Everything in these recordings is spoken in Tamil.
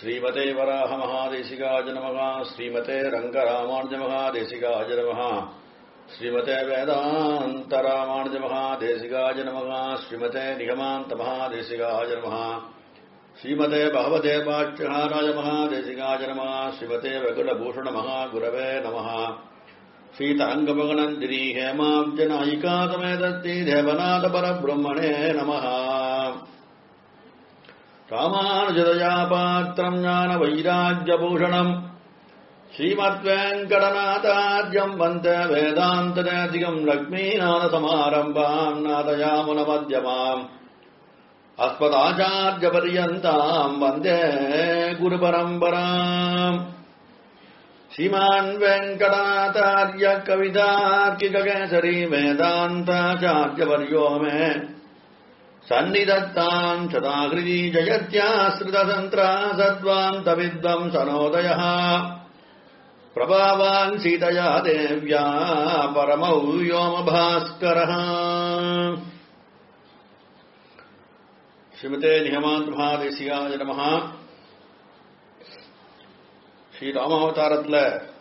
ஸ்ரீமதே வராக மகாதேசிகாஜ நமக ஸ்ரீமதே ரங்கராமானுஜ மகாதேசிகாஜ நமக ஸ்ரீமதே வேதாந்த ராமானுஜ மகாதேசிகாஜ நமக ஸ்ரீமதே நிகமாந்த மகாதேசிகாஜ நமக ஸ்ரீமதே பகவதே பாட்சகாராய மகாதேசிகாஜ நமக ஸ்ரீமதே வெகுடபூஷண மகாகுரவே நமः சீதாங்கமகனந்திரி ஹேமாப்ஜநாயிகா சமேதத்தி தேவநாத பரபிரம்மணே நமः ராமானுஜதயா பாத்திரம் ஞான வைராஜ்யபூஷணம் ஸ்ரீமத்வேங்கடநாதார்யம் வந்த வேதாந்தநாதிகம் லக்ஷ்மீநாதசமாரம்பாம் நாதயாமுனமத்யமாம் अस्मदाचार्यपर्यन्ताम् वन्दे गुरुपरम्पराम् श्रीमान् वेङ्कटनाथार्य कवितार्किककेसरी वेदान्ताचार्यवर्यो मे सन्निधत्ताम् शताहृदि जयत्याश्रितसन्त्रासद्वान्तविद्वंसनोदयः प्रभावान् सीतया देव्या परमौ व्योमभास्करः ஸ்ரீமதே நிகமாந்த் மகாதேசிகாய நமஹா ஸ்ரீ ராமாவதாரத்தில்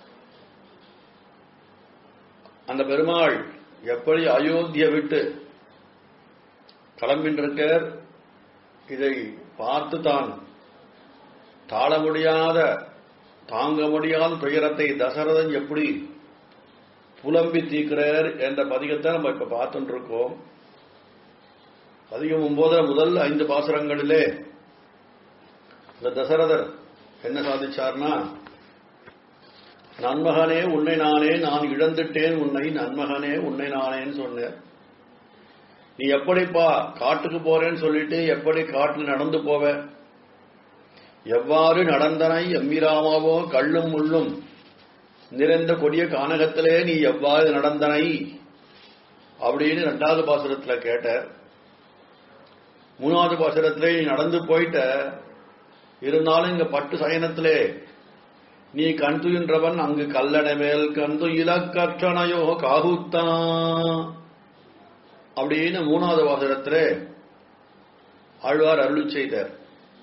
அந்த பெருமாள் எப்படி அயோத்தியை விட்டு கிளம்பின்றிருக்கார் இதை பார்த்து தான் தாழ முடியாத தாங்க முடியாத துயரத்தை தசரதன் எப்படி புலம்பி தீக்கிறார் என்ற பதிகத்தை நம்ம இப்ப பார்த்துட்டு இருக்கோம் அதிகம் ஒன்பது முதல் ஐந்து பாசுரங்களிலே இந்த தசரதர் என்ன சாதிச்சார்னா நன்மகனே உன்னை நானே நான் இழந்துட்டேன் உன்னை நன்மகனே உன்னை நானேன்னு சொன்னேன் நீ எப்படிப்பா காட்டுக்கு போறேன்னு சொல்லிட்டு எப்படி காட்டில் நடந்து போவ எவ்வாறு நடந்தனை எம்மிராமாவோ கள்ளும் முள்ளும் நிறைந்த கொடிய கானகத்திலே நீ எவ்வாறு நடந்தனை அப்படின்னு ரெண்டாவது பாசுரத்துல கேட்ட மூணாவது பாசுரத்திலே நீ நடந்து போயிட்ட இருந்தாலும் இங்க பட்டு சயனத்திலே நீ கண் துயின்றவன் அங்கு கல்லண மேல் கந்து இலக்கற்றனையோ காகுத்தா அப்படின்னு மூணாவது பாசுரத்திலே ஆழ்வார் அருளி செய்தார்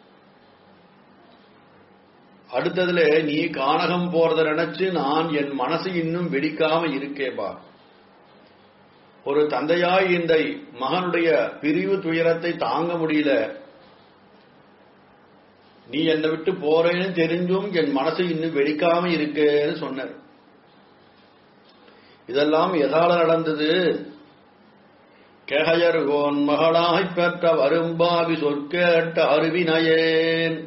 அடுத்ததுல நீ கானகம் போறத நினைச்சு நான் என் மனசு இன்னும் வெடிக்காம இருக்கேப்பா ஒரு தந்தையாய் இந்த மகனுடைய பிரிவு துயரத்தை தாங்க முடியல நீ என்னை விட்டு போறேன்னு தெரிஞ்சும் என் மனசு இன்னும் வெடிக்காம இருக்கேன்னு சொன்னார் இதெல்லாம் எதால நடந்தது கேகையர் கோன் மகளாய் பெற்ற வரும்பாவி சொற்கேட்ட அருவினயேன்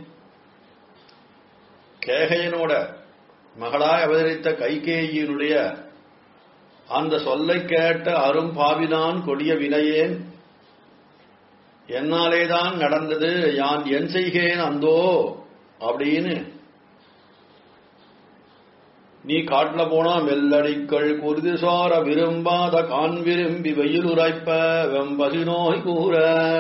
கேகையனோட மகளாய் அவதரித்த கைகேயினுடைய அந்த சொல்லை கேட்ட அரும் பாவிதான் கொடிய வினையேன் என்னாலேதான் நடந்தது யான் என் செய்கேன் அந்தோ அப்படின்னு நீ காட்டுல போனா மெல்லடிக்கள் குருதி சோர விரும்பாத கான் விரும்பி வெயில் உரைப்ப வெம்பசி நோய் கூற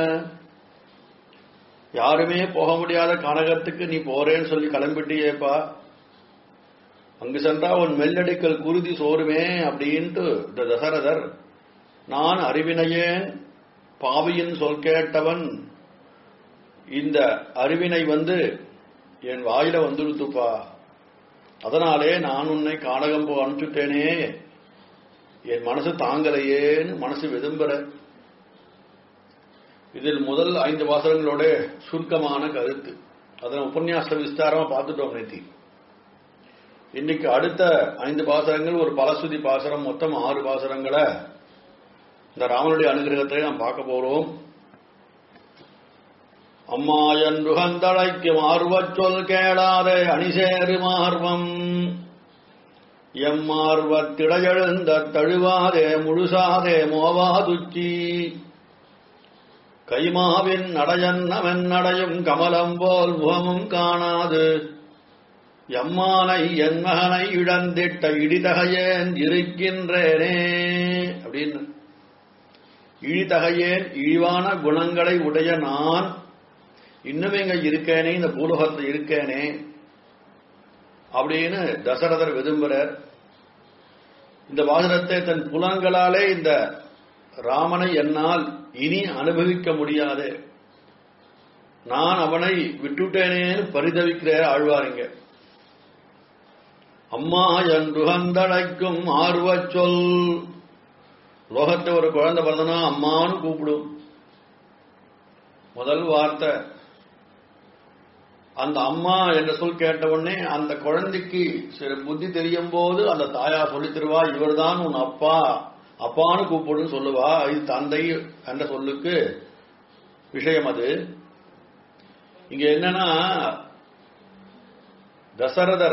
யாருமே போக முடியாத கனகத்துக்கு நீ போறேன்னு சொல்லி கிளம்பிட்டியேப்பா அங்கு சென்றா உன் மெல்லடிக்கல் குருதி சோறுமே அப்படின்ட்டு இந்த தசரதர் நான் அறிவினையேன் பாவியின் சொல் கேட்டவன் இந்த அறிவினை வந்து என் வாயில வந்துடுத்துப்பா அதனாலே நான் உன்னை கானகம் போ அனுப்பிச்சுட்டேனே என் மனசு தாங்கலையேன்னு மனசு வெதும்புற இதில் முதல் ஐந்து வாசகங்களோட சுருக்கமான கருத்து அதனை உபன்யாச விஸ்தாரமா பார்த்துட்டோம் நேத்தி இன்னைக்கு அடுத்த ஐந்து பாசரங்கள் ஒரு பலசுதி பாசரம் மொத்தம் ஆறு பாசரங்களை இந்த ராமனுடைய அனுகிரகத்தை நாம் பார்க்க போறோம் அம்மாயன் ருகந்தழைக்கு மார்வச் சொல் கேளாதே அணிசேரு மார்வம் எம்மார்வத்திடையெழுந்த தழுவாதே முழுசாதே மோவாதுச்சி கைமாவின் நடையன்னவன் நடையும் கமலம் போல் முகமும் காணாது எம்மானை என் மகனை இழந்திட்ட இடிதகையேன் இருக்கின்றேனே அப்படின்னு இழிதகையேன் இழிவான குணங்களை உடைய நான் இன்னும் இங்க இருக்கேனே இந்த பூலோகத்தில் இருக்கேனே அப்படின்னு தசரதர் விரும்புறார் இந்த வாசனத்தை தன் புலன்களாலே இந்த ராமனை என்னால் இனி அனுபவிக்க முடியாது நான் அவனை விட்டுட்டேனேன்னு பரிதவிக்கிற ஆழ்வாருங்க அம்மா என்று கந்தழைக்கும் ஆர்வச் சொல் லோகத்தை ஒரு குழந்தை பிறந்தனா அம்மான்னு கூப்பிடும் முதல் வார்த்தை அந்த அம்மா என்ற சொல் கேட்ட உடனே அந்த குழந்தைக்கு சிறு புத்தி தெரியும் போது அந்த தாயா சொல்லி தருவா இவர்தான் உன் அப்பா அப்பான்னு கூப்பிடுன்னு சொல்லுவா இது தந்தை என்ற சொல்லுக்கு விஷயம் அது இங்க என்னன்னா தசரதர்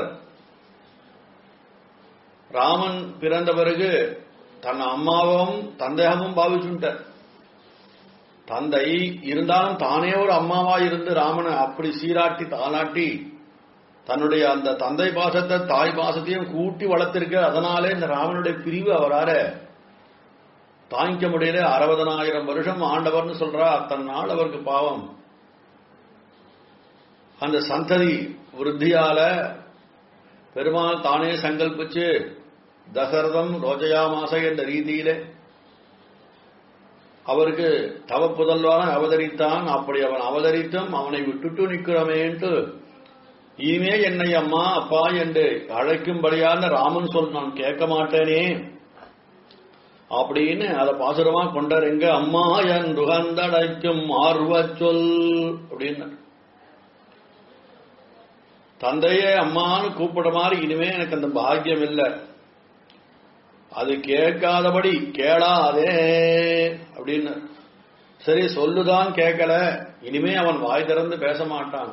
ராமன் பிறந்த பிறகு தன் அம்மாவும் தந்தையாகவும் பாவிச்சுட்டார் தந்தை இருந்தாலும் தானே ஒரு அம்மாவா இருந்து ராமனை அப்படி சீராட்டி தாளாட்டி தன்னுடைய அந்த தந்தை பாசத்தை தாய் பாசத்தையும் கூட்டி வளர்த்திருக்க அதனாலே இந்த ராமனுடைய பிரிவு அவரால தாங்கிக்க முடியல அறுபதனாயிரம் வருஷம் ஆண்டவர்னு சொல்றா அத்தனை நாள் அவருக்கு பாவம் அந்த சந்ததி விருத்தியால பெருமாள் தானே சங்கல்பிச்சு தசரதம் ரோஜயா மாச என்ற ரீதியிலே அவருக்கு தவ புதல்வான அவதரித்தான் அப்படி அவன் அவதரித்தும் அவனை விட்டுட்டு நிற்கிறமேன்ட்டு இனிமே என்னை அம்மா அப்பா என்று அழைக்கும்படியான ராமன் சொல் நான் கேட்க மாட்டேனே அப்படின்னு அதை பாசுரமா கொண்டாருங்க அம்மா என் ருகந்தடைக்கும் ஆர்வச் சொல் அப்படின்னு தந்தையே அம்மான்னு கூப்பிட மாதிரி இனிமே எனக்கு அந்த பாக்கியம் இல்லை அது கேட்காதபடி கேளாதே அப்படின்னு சரி சொல்லுதான் கேட்கல இனிமே அவன் வாய் திறந்து பேச மாட்டான்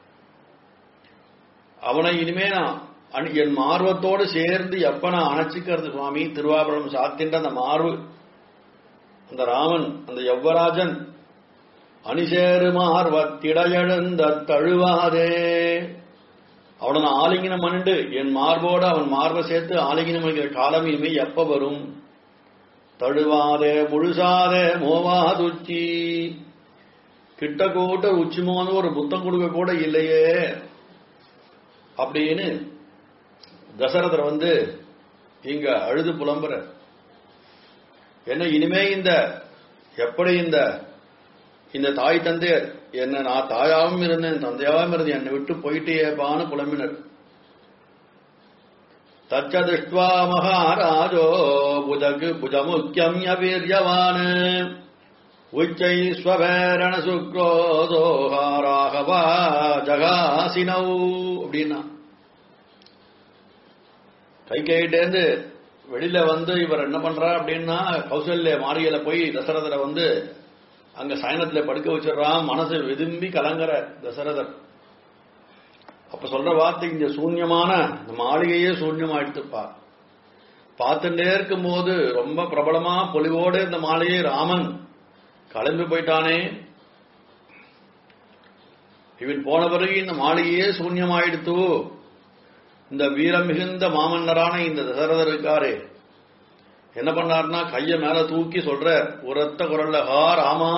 அவனை இனிமே நான் அணி- என் மார்வத்தோடு சேர்ந்து எப்ப நான் அணைச்சிக்கிறது சுவாமி திருவாபுரம் சாத்தின்ற அந்த மார்பு அந்த ராமன் அந்த யவ்வராஜன் அணிசேரு மார்வத்திடையெழுந்த தழுவாதே அவனை நான் ஆலிங்கனம் பண்ணிட்டு என் மார்போட அவன் மார்பை சேர்த்து ஆலிங்கனம் பண்ணிக்கிற காலம் இனிமே எப்ப வரும் தழுவாதே முழுசாதே மோவாதுச்சி கிட்ட கூட்ட உச்சி மோன ஒரு புத்தம் கொடுக்க கூட இல்லையே அப்படின்னு தசரதர் வந்து இங்க அழுது புலம்புற என்ன இனிமே இந்த எப்படி இந்த இந்த தாய் தந்தையர் என்ன நான் தாயாவும் இருந்தேன் தந்தையாவும் இருந்தேன் என்னை விட்டு போயிட்டேப்பான்னு புலம்பினர் தச்சதிஷ்டுவா மகாராஜோ புஜகு புஜமுக்கியம் யவீரியவான் உச்சை ஸ்வபேரண சுக்ரோதோஹாராகவா ஜகாசினௌ அப்படின்னா கை கைட்டேந்து வெளியில வந்து இவர் என்ன பண்றா அப்படின்னா கௌசல்ய மாளிகையில போய் தசரதரை வந்து அங்க சயனத்துல படுக்க வச்சிடறான் மனசு விரும்பி கலங்குற தசரதர் அப்ப சொல்ற வார்த்தை இந்த சூன்யமான இந்த மாளிகையே சூன்யமா எடுத்துப்பார் பார்த்துட்டே இருக்கும் போது ரொம்ப பிரபலமா பொலிவோடு இந்த மாளிகை ராமன் கிளம்பி போயிட்டானே இவன் போன பிறகு இந்த மாளிகையே சூன்யமாயிடுத்து இந்த வீரம் மிகுந்த மாமன்னரான இந்த தசரதர் இருக்காரே என்ன பண்ணார்னா கைய மேல தூக்கி சொல்ற உரத்த குரல்ல ஹா ராமா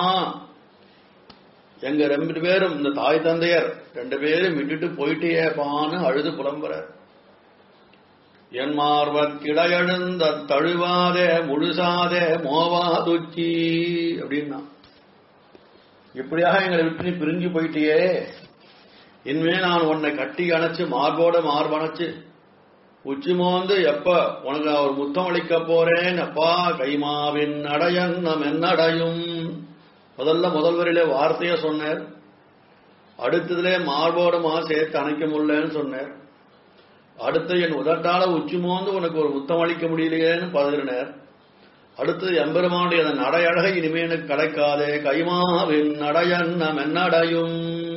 எங்க ரெண்டு பேரும் இந்த தாய் தந்தையர் ரெண்டு பேரும் விட்டுட்டு போயிட்டேப்பான்னு அழுது புலம்புறார் என் மார்வக்கிடையழுந்த தழுவாதே முழுசாதே மோவாதுச்சி அப்படின்னா இப்படியாக எங்களை விட்டு நீ பிரிஞ்சு போயிட்டியே இனிமே நான் உன்னை கட்டி அணைச்சு மார்போட மார்பணைச்சு உச்சி மோந்து எப்ப உனக்கு நான் ஒரு முத்தம் அளிக்க போறேன் அப்பா கைமாவின் அடையன் நம் என்னடையும் முதல்ல முதல் வரையிலே வார்த்தைய சொன்னார் அடுத்ததுலே மார்போட மார் சேர்த்து அணைக்க முடியலன்னு சொன்னார் அடுத்து என் உதட்டால உச்சி மோந்து உனக்கு ஒரு முத்தம் அளிக்க முடியலையேன்னு பதறினார் அடுத்தது எம்பெருமானுடைய அந்த நடையழகை இனிமே எனக்கு கிடைக்காதே கைமாவின் நடையன் நம் என்னடையும்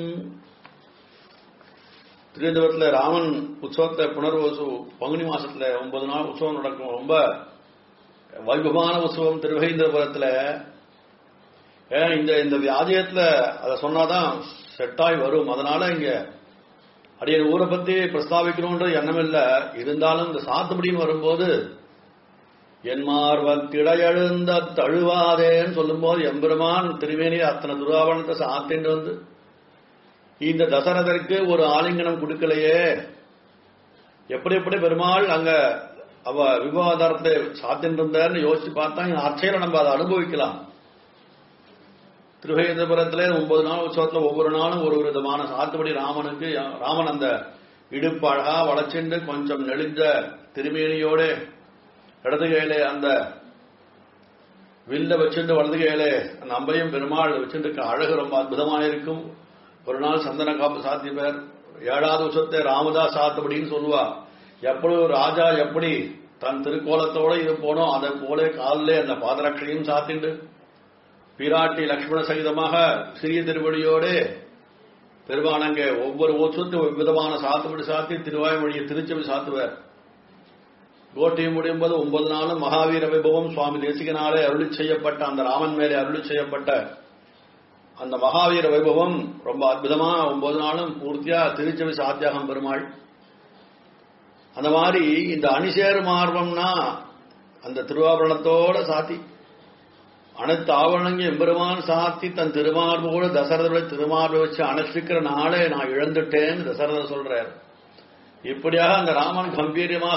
திருவனந்தபுரத்துல ராமன் உற்சவத்தை புனர்வசு பங்குனி மாசத்துல ஒன்பது நாள் உற்சவம் நடக்கும் ரொம்ப வைபவமான உற்சவம் திருவேந்திரபுரத்துல ஏன் இந்த இந்த வியாஜயத்துல அதை சொன்னாதான் செட்டாய் வரும் அதனால இங்க அடிய ஊரை பத்தி பிரஸ்தாபிக்கணும்ன்ற எண்ணம் இல்ல இருந்தாலும் இந்த சாத்துபடின்னு வரும்போது என் மார்வத்திடையழுந்த தழுவாதேன்னு சொல்லும்போது எம்பெருமான் திருமேனி அத்தனை துராவணத்தை சாத்திட்டு வந்து இந்த தசரதற்கு ஒரு ஆலிங்கனம் கொடுக்கலையே எப்படி எப்படி பெருமாள் அங்க அவ விவாதாரத்தை சாத்தின்னு இருந்தார்னு யோசிச்சு பார்த்தா இந்த அர்ச்சையில நம்ம அதை அனுபவிக்கலாம் திருவேந்திரபுரத்திலே ஒன்பது நாள் உற்சவத்துல ஒவ்வொரு நாளும் ஒரு விதமான சாத்துபடி ராமனுக்கு ராமன் அந்த இடுப்பு அழகா வளைச்சிண்டு கொஞ்சம் நெளிஞ்ச திருமேனியோட இடது கையிலே அந்த வில்ல வச்சுட்டு வலது கையிலே அந்த அம்பையும் பெருமாள் வச்சுட்டு அழகு ரொம்ப அற்புதமா இருக்கும் ஒரு நாள் சந்தன காப்பு சாத்தியவர் ஏழாவது வருஷத்தை ராமதாஸ் சாத்துபடின்னு சொல்லுவா எப்படி ஒரு ராஜா எப்படி தன் திருக்கோலத்தோட இருப்போனோ அதை போல காலிலே அந்த பாதரட்சையும் சாத்திண்டு பிராட்டி லக்ஷ்மண சகிதமாக சிறிய திருவடியோடு பெருமானங்க ஒவ்வொரு உற்சவத்தையும் விதமான சாத்துபடி சாத்தி திருவாய்மொழியை திருச்சபை சாத்துவார் கோட்டையும் முடியும் போது ஒன்பது நாளும் மகாவீர வைபவம் சுவாமி தேசிகனாலே அருளி செய்யப்பட்ட அந்த ராமன் மேலே அருளி செய்யப்பட்ட அந்த மகாவீர வைபவம் ரொம்ப அற்புதமா ஒன்பது நாளும் பூர்த்தியா திருச்சபை சாத்தியாகம் பெருமாள் அந்த மாதிரி இந்த அணிசேர் மார்பம்னா அந்த திருவாபரணத்தோட சாத்தி அனைத்து ஆவரணங்க எம்பெருமான் சாத்தி தன் திருமார்போடு தசரதருடைய திருமார்பை வச்சு அணைச்சிக்கிற நாளே நான் இழந்துட்டேன்னு தசரதர் சொல்றார் இப்படியாக அந்த ராமன் கம்பீரியமாக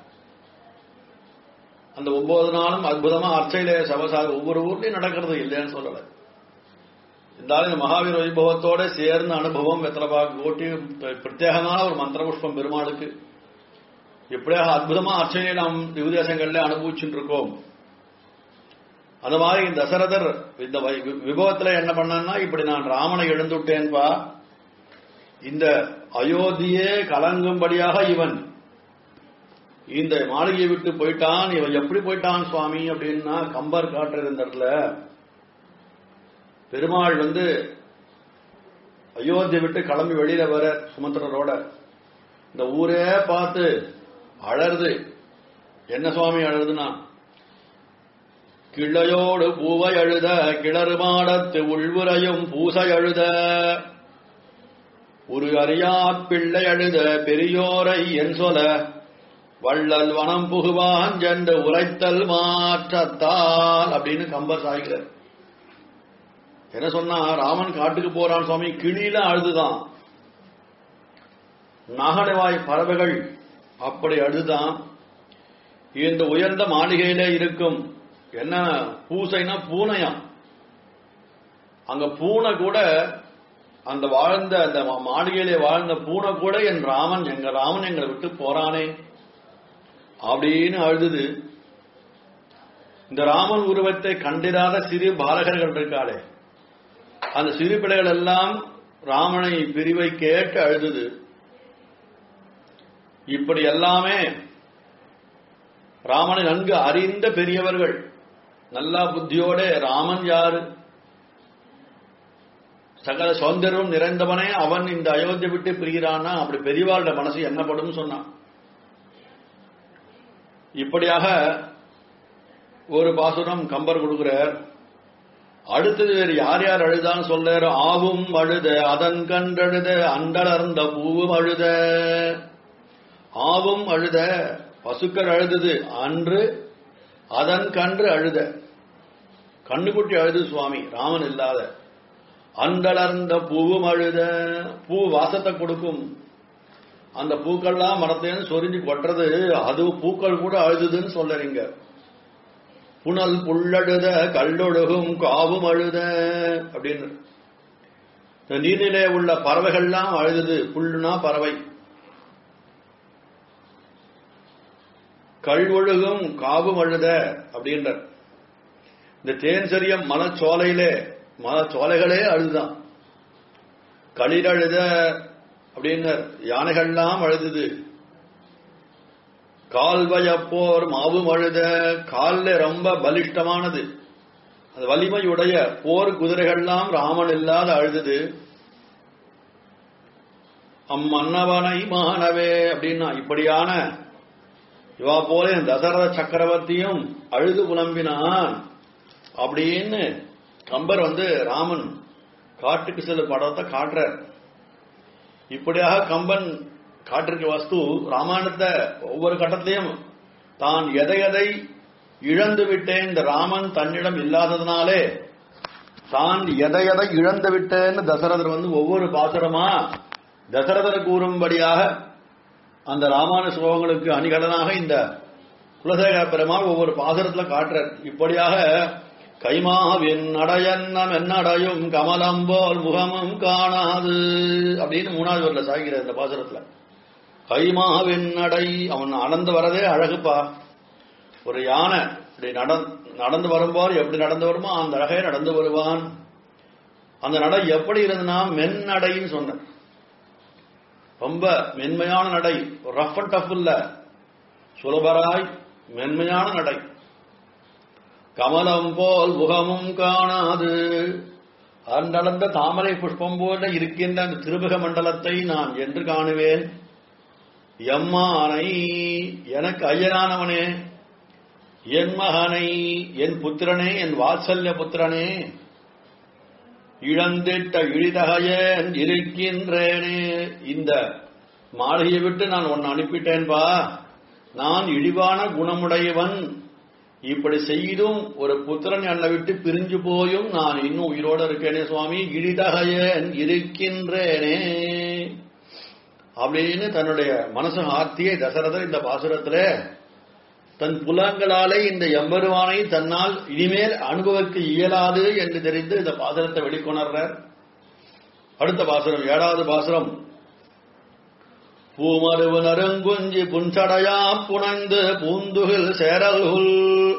அந்த ஒன்பது நாளும் அற்புதமா அர்ச்சையிலே சவசாக ஒவ்வொரு ஊர்லயும் நடக்கிறது இல்லைன்னு சொல்லல இருந்தாலும் இந்த மகாவீர வைபவத்தோட சேர்ந்த அனுபவம் வெத்தலபா கோட்டி பிரத்யேகமான ஒரு மந்திர புஷ்பம் பெருமாளுக்கு எப்படியாக அற்புதமா அர்ச்சனையை நாம் விபதேசங்கள்ல அனுபவிச்சுட்டு இருக்கோம் அந்த மாதிரி தசரதர் இந்த விபவத்துல என்ன பண்ணான்னா இப்படி நான் ராமனை எழுந்துட்டேன்பா இந்த அயோத்தியே கலங்கும்படியாக இவன் இந்த மாளிகையை விட்டு போயிட்டான் இவன் எப்படி போயிட்டான் சுவாமி அப்படின்னா கம்பர் காட்டுற இந்த இடத்துல பெருமாள் வந்து அயோத்தியை விட்டு கிளம்பி வெளியில வர சுமந்திரரோட இந்த ஊரே பார்த்து அழறுது என்ன சுவாமி அழறுதுன்னா கிள்ளையோடு பூவை அழுத கிளறு மாடத்து உள்வுரையும் பூசை அழுத ஒரு அறியா பிள்ளை அழுத பெரியோரை என் சொல வள்ளல் வனம் புகுவான் சென்று உரைத்தல் மாற்றத்தால் அப்படின்னு கம்பர் சாய்கிறார் என்ன சொன்னா ராமன் காட்டுக்கு போறான் சுவாமி கிளியில அழுதுதான் நாகனவாய் பறவைகள் அப்படி அழுதுதான் இந்த உயர்ந்த மாளிகையிலே இருக்கும் என்ன பூசைனா பூனையாம் அங்க பூனை கூட அந்த வாழ்ந்த அந்த மாளிகையிலே வாழ்ந்த பூனை கூட என் ராமன் எங்க ராமன் எங்களை விட்டு போறானே அப்படின்னு அழுது இந்த ராமன் உருவத்தை கண்டிராத சிறு பாலகர்கள் இருக்காளே அந்த சிறு பிள்ளைகள் எல்லாம் ராமனை பிரிவை கேட்டு அழுது இப்படி எல்லாமே ராமனை நன்கு அறிந்த பெரியவர்கள் நல்லா புத்தியோட ராமன் யாரு சகல சௌந்தர்யம் நிறைந்தவனே அவன் இந்த அயோத்தியை விட்டு பிரிகிறான்னா அப்படி பெரியவாளோட மனசு என்னப்படும் சொன்னான் இப்படியாக ஒரு பாசுரம் கம்பர் கொடுக்கிறார் அடுத்தது வேறு யார் யார் அழுதான்னு சொல்றாரு ஆவும் அழுத அதன் கண்டழுத அண்டலர்ந்த பூவும் அழுத ஆவும் அழுத பசுக்கள் அழுதது அன்று அதன் கன்று அழுத கண்ணுக்குட்டி அழுது சுவாமி ராமன் இல்லாத அண்டலர்ந்த பூவும் அழுத பூ வாசத்தை கொடுக்கும் அந்த பூக்கள்லாம் மரத்தேன்னு சொரிஞ்சு கொட்டுறது அது பூக்கள் கூட அழுதுதுன்னு சொல்றீங்க புனல் புல்லழுத கல்லொழுகும் காவும் அழுத அப்படின்னு இந்த நீர்நிலைய உள்ள பறவைகள்லாம் அழுதுது புல்லுனா பறவை கள் ஒழுகும் காவும் அழுத அப்படின்ற இந்த தேன் சரியம் மலச்சோலையிலே மலச்சோலைகளே அழுதுதான் களிரழுத அப்படின்னர் யானைகள்லாம் அழுதுது கால்வயப்போர் மாவும் அழுத கால்ல ரொம்ப பலிஷ்டமானது அது வலிமையுடைய போர் குதிரைகள்லாம் ராமன் இல்லாத அழுதுது அம்மன்னவனை மானவே அப்படின்னா இப்படியான இவா போல தசரத சக்கரவர்த்தியும் அழுது புலம்பினான் அப்படின்னு கம்பர் வந்து ராமன் காட்டுக்கு செல்ல படத்தை காட்டுறார் இப்படியாக கம்பன் காட்டிருக்க வஸ்து ராமாயணத்தை ஒவ்வொரு கட்டத்திலையும் தான் எதை எதை இழந்து விட்டேன் இந்த ராமன் தன்னிடம் இல்லாததுனாலே தான் எதை எதை இழந்து விட்டேன்னு தசரதர் வந்து ஒவ்வொரு பாசுரமா தசரதர் கூறும்படியாக அந்த ராமாயண ஸ்லோகங்களுக்கு அணிகலனாக இந்த குலசேகர பெருமாள் ஒவ்வொரு பாசுரத்துல காட்டுறார் இப்படியாக கைமாவின் நடையன்னம் என்னடையும் கமலம் போல் முகமும் காணாது அப்படின்னு மூணாவது வரல சாய்கிறார் இந்த பாசுரத்துல கைமாவின் நடை அவன் நடந்து வரதே அழகுப்பா ஒரு யானை இப்படி நடந்து வரும்போது எப்படி நடந்து வருமோ அந்த அழகே நடந்து வருவான் அந்த நடை எப்படி இருந்ததுன்னா மென் நடைன்னு சொன்ன ரொம்ப மென்மையான நடை ரஃப் அண்ட் டஃப் இல்ல சுலபராய் மென்மையான நடை கமலம் போல் முகமும் காணாது அந்தளந்த தாமரை புஷ்பம் போல இருக்கின்ற அந்த திருமுக மண்டலத்தை நான் என்று காணுவேன் எம்மானை எனக்கு ஐயனானவனே என் மகனை என் புத்திரனே என் வாத்சல்ய புத்திரனே இழந்திட்ட இழிதகையன் இருக்கின்றேனே இந்த மாளிகையை விட்டு நான் உன்னை அனுப்பிட்டேன்பா நான் இழிவான குணமுடையவன் இப்படி செய்தும் ஒரு புத்திரன் என்னை விட்டு பிரிஞ்சு போயும் நான் இன்னும் உயிரோடு இருக்கேனே சுவாமி இழிதகையன் இருக்கின்றேனே அப்படின்னு தன்னுடைய மனசு ஆர்த்தியை தசரதர் இந்த பாசுரத்துல தன் புலங்களாலே இந்த எம்பெருவானை தன்னால் இனிமேல் அனுபவிக்க இயலாது என்று தெரிந்து இந்த பாசுரத்தை வெளிக்கொணர்றார் அடுத்த பாசுரம் ஏழாவது பாசுரம் பூமருவு நறுங்குஞ்சி புன்சடையா புனைந்து பூந்துகில் சேரல்குல்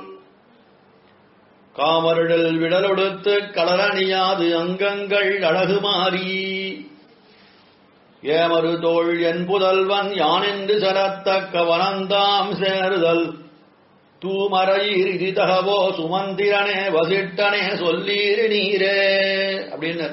காமருடல் விடலொடுத்து கடலணியாது அங்கங்கள் அழகு மாறி ஏமரு தோள் என் புதல்வன் யானென்று சரத்தக்க வனந்தாம் சேருதல் தூமரையீர் இதிதகவோ சுமந்திரனே வசிட்டனே சொல்லீர் நீரே அப்படின்னு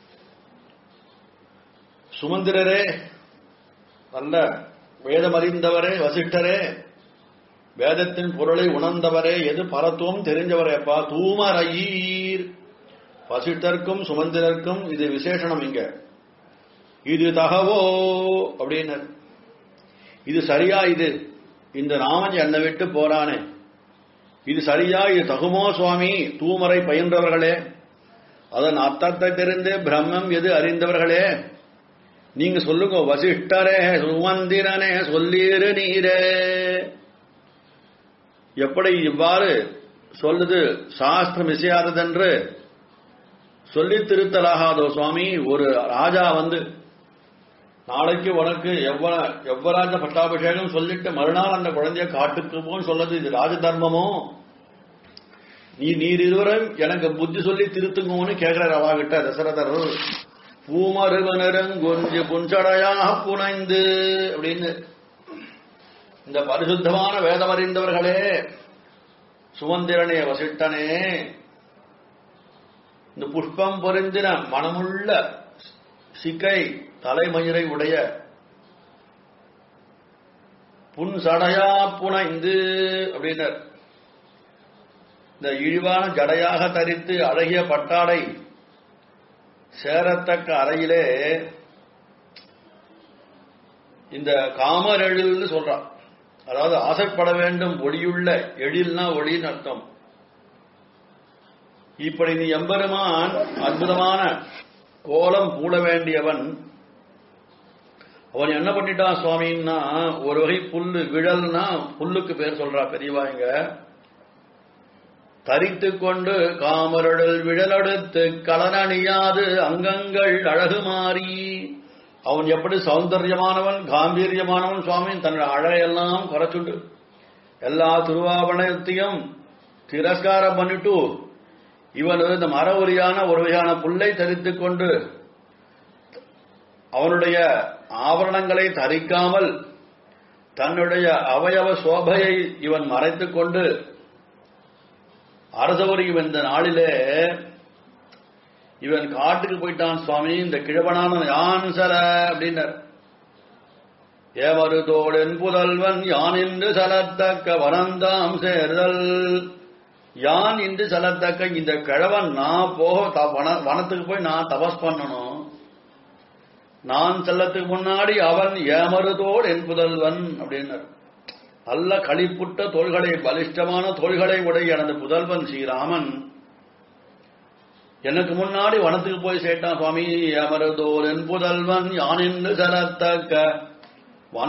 சுமந்திரரே நல்ல வேதம் அறிந்தவரே வசிட்டரே வேதத்தின் பொருளை உணர்ந்தவரே எது பரத்துவம் தெரிஞ்சவரேப்பா தூமரையீர் வசிட்டர்க்கும் சுமந்திரர்க்கும் இது விசேஷனம் இங்க இது தகவோ அப்படின்னு இது சரியா இது இந்த ராமன் என்னை விட்டு போறானே இது சரியா இது தகுமோ சுவாமி தூமரை பயின்றவர்களே அதன் அர்த்தத்தை தெரிந்து பிரம்மம் எது அறிந்தவர்களே நீங்க சொல்லுங்க வசிஷ்டரே சுமந்திரனே சொல்லீரு நீரே எப்படி இவ்வாறு சொல்லுது சாஸ்திரம் இசையாததென்று சொல்லி திருத்தலாகாதோ சுவாமி ஒரு ராஜா வந்து நாளைக்கு உனக்கு எவ்வள எவ்வராஜ பட்டாபிஷேகம் சொல்லிட்டு மறுநாள் அந்த குழந்தைய காட்டுக்கு போன்னு சொல்லது இது ராஜ தர்மமோ நீ நீர் இருவரும் எனக்கு புத்தி சொல்லி திருத்துங்கன்னு கேட்கிறார் அவா கிட்ட தசரதர் பூமருவனருங்கொஞ்சு புஞ்சடையா புனைந்து அப்படின்னு இந்த பரிசுத்தமான வேதம் அறிந்தவர்களே சுமந்திரனே வசிட்டனே இந்த புஷ்பம் பொருந்தின மனமுள்ள சிக்கை தலைமயிரை உடைய புன் சடையா புனைந்து அப்படின்னர் இந்த இழிவான ஜடையாக தரித்து அழகிய பட்டாடை சேரத்தக்க அறையிலே இந்த காமர் எழில்னு சொல்றான் அதாவது ஆசைப்பட வேண்டும் ஒளியுள்ள எழில்னா ஒளின்னு அர்த்தம் இப்படி நீ எம்பெருமான் அற்புதமான கோலம் பூட வேண்டியவன் அவன் என்ன பண்ணிட்டான் சுவாமின்னா ஒரு வகை புல்லு விழல்னா புல்லுக்கு பேர் சொல்றா பெரியவா இங்க தரித்து கொண்டு காமருடல் விழலடுத்து கலனணியாது அங்கங்கள் அழகு மாறி அவன் எப்படி சௌந்தரியமானவன் காம்பீரியமானவன் சுவாமி தன் அழகையெல்லாம் குறைச்சுண்டு எல்லா திருவாபணத்தையும் திரஸ்காரம் பண்ணிட்டு இவன் இந்த மர உரியான ஒரு வகையான புல்லை தரித்துக் கொண்டு அவனுடைய ஆவரணங்களை தரிக்காமல் தன்னுடைய அவயவ சோபையை இவன் மறைத்துக் கொண்டு அரசவரியும் இந்த நாளிலே இவன் காட்டுக்கு போயிட்டான் சுவாமி இந்த கிழவனான யான் சல அப்படின்னார் ஏவரு தோழன் புதல்வன் யான் என்று சலத்தக்க வனந்தாம் சேர்தல் யான் என்று செல்லத்தக்க இந்த கிழவன் நான் போக த- வன- வனத்துக்கு போய் நான் தபஸ் பண்ணணும் நான் செல்லத்துக்கு முன்னாடி அவன் ஏமருதோடு என் புதல்வன் அப்படின்னார் நல்ல களிப்புட்ட தோள்களை பலிஷ்டமான தோள்களை உடைய எனது புதல்வன் ஸ்ரீராமன் எனக்கு முன்னாடி வனத்துக்கு போய் சேட்டான் சுவாமி ஏமருதோர் என் புதல்வன் யான் என்று செல்லத்தக்க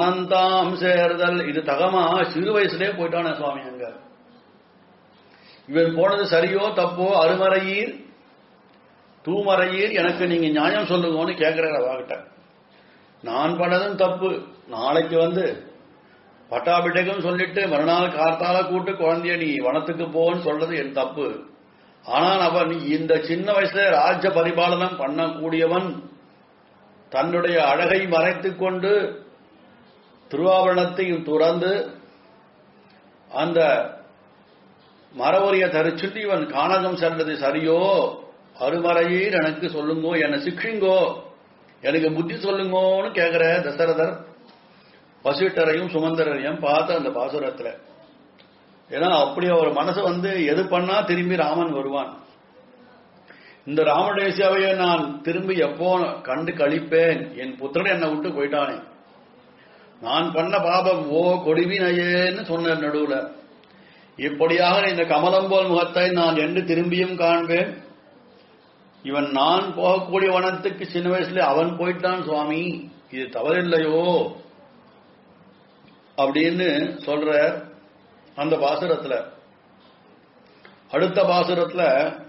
வனந்தாம் சேர்தல் இது தகமா சிறு வயசுலே போயிட்டானே சுவாமி அங்க இவன் போனது சரியோ தப்போ அருமறையீர் தூமறையீர் எனக்கு நீங்க நியாயம் சொல்லுங்கன்னு கேட்கிறார் அவகிட்ட நான் பண்ணதும் தப்பு நாளைக்கு வந்து பட்டாபிஷேகம் சொல்லிட்டு மறுநாள் கார்த்தால கூட்டு குழந்தைய நீ வனத்துக்கு போன்னு சொல்றது என் தப்பு ஆனால் அவன் இந்த சின்ன வயசுல ராஜ்ய பரிபாலனம் பண்ணக்கூடியவன் தன்னுடைய அழகை மறைத்துக் கொண்டு திருவாபரணத்தையும் துறந்து அந்த மரவரிய தரிச்சுட்டு இவன் கானகம் சென்றது சரியோ அருமறையீர் எனக்கு சொல்லுங்கோ என்னை சிக்ஷிங்கோ எனக்கு புத்தி சொல்லுங்கோன்னு கேட்கிற தசரதர் வசிட்டரையும் சுமந்தரையும் பார்த்து அந்த பாசுரத்துல ஏன்னா அப்படி அவர் மனசு வந்து எது பண்ணா திரும்பி ராமன் வருவான் இந்த ராமடேசியாவையே நான் திரும்பி எப்போ கண்டு கழிப்பேன் என் புத்திரன் என்னை விட்டு போயிட்டானே நான் பண்ண பாபம் ஓ கொடுவினையேன்னு சொன்ன நடுவுல இப்படியாக இந்த கமலம் போல் முகத்தை நான் என்று திரும்பியும் காண்பேன் இவன் நான் போகக்கூடிய வனத்துக்கு சின்ன வயசுல அவன் போயிட்டான் சுவாமி இது தவறில்லையோ அப்படின்னு சொல்ற அந்த பாசுரத்துல அடுத்த பாசுரத்துல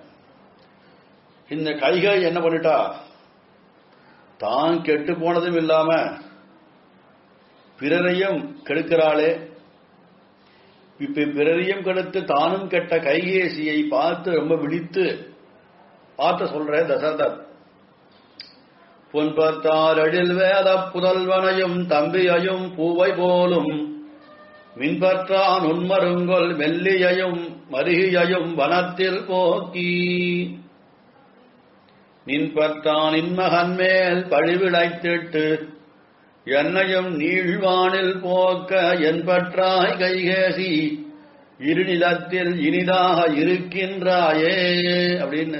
இந்த கைகை என்ன பண்ணிட்டா தான் கெட்டு போனதும் இல்லாம பிறரையும் கெடுக்கிறாளே இப்ப பிறரையும் கெடுத்து தானும் கெட்ட கைகேசியை பார்த்து ரொம்ப விழித்து பார்த்து சொல்ற தசரதர் பொன்பத்தாரழில் வேத புதல்வனையும் தம்பியையும் பூவை போலும் மின்பற்றான் உன்மருங்கொல் மெல்லியையும் மருகியையும் வனத்தில் போக்கி நின்பற்றான் இன்மகன் மேல் பழிவிளைத்திட்டு என்னையும் நீழ்வானில் போக்க என்பற்றாய் கைகேசி இருநிலத்தில் இனிதாக இருக்கின்றாயே அப்படின்னு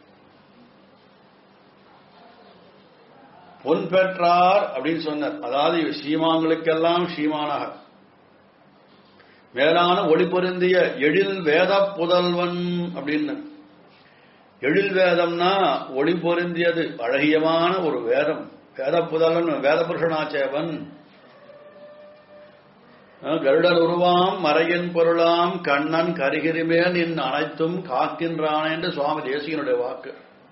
பொன் பெற்றார் அப்படின்னு சொன்னார் அதாவது ஸ்ரீமான்களுக்கெல்லாம் ஸ்ரீமானாக மேலான ஒளி பொருந்திய எழில் வேத புதல்வன் அப்படின்னு எழில் வேதம்னா ஒளி பொருந்தியது அழகியமான ஒரு வேதம் வேத புதல்வன் வேத புருஷனாச்சேவன் கருடன் உருவாம் மறையின் பொருளாம் கண்ணன் கருகிருமேல் நின் அனைத்தும் காக்கின்றான் என்று சுவாமி தேசிகனுடைய வாக்கு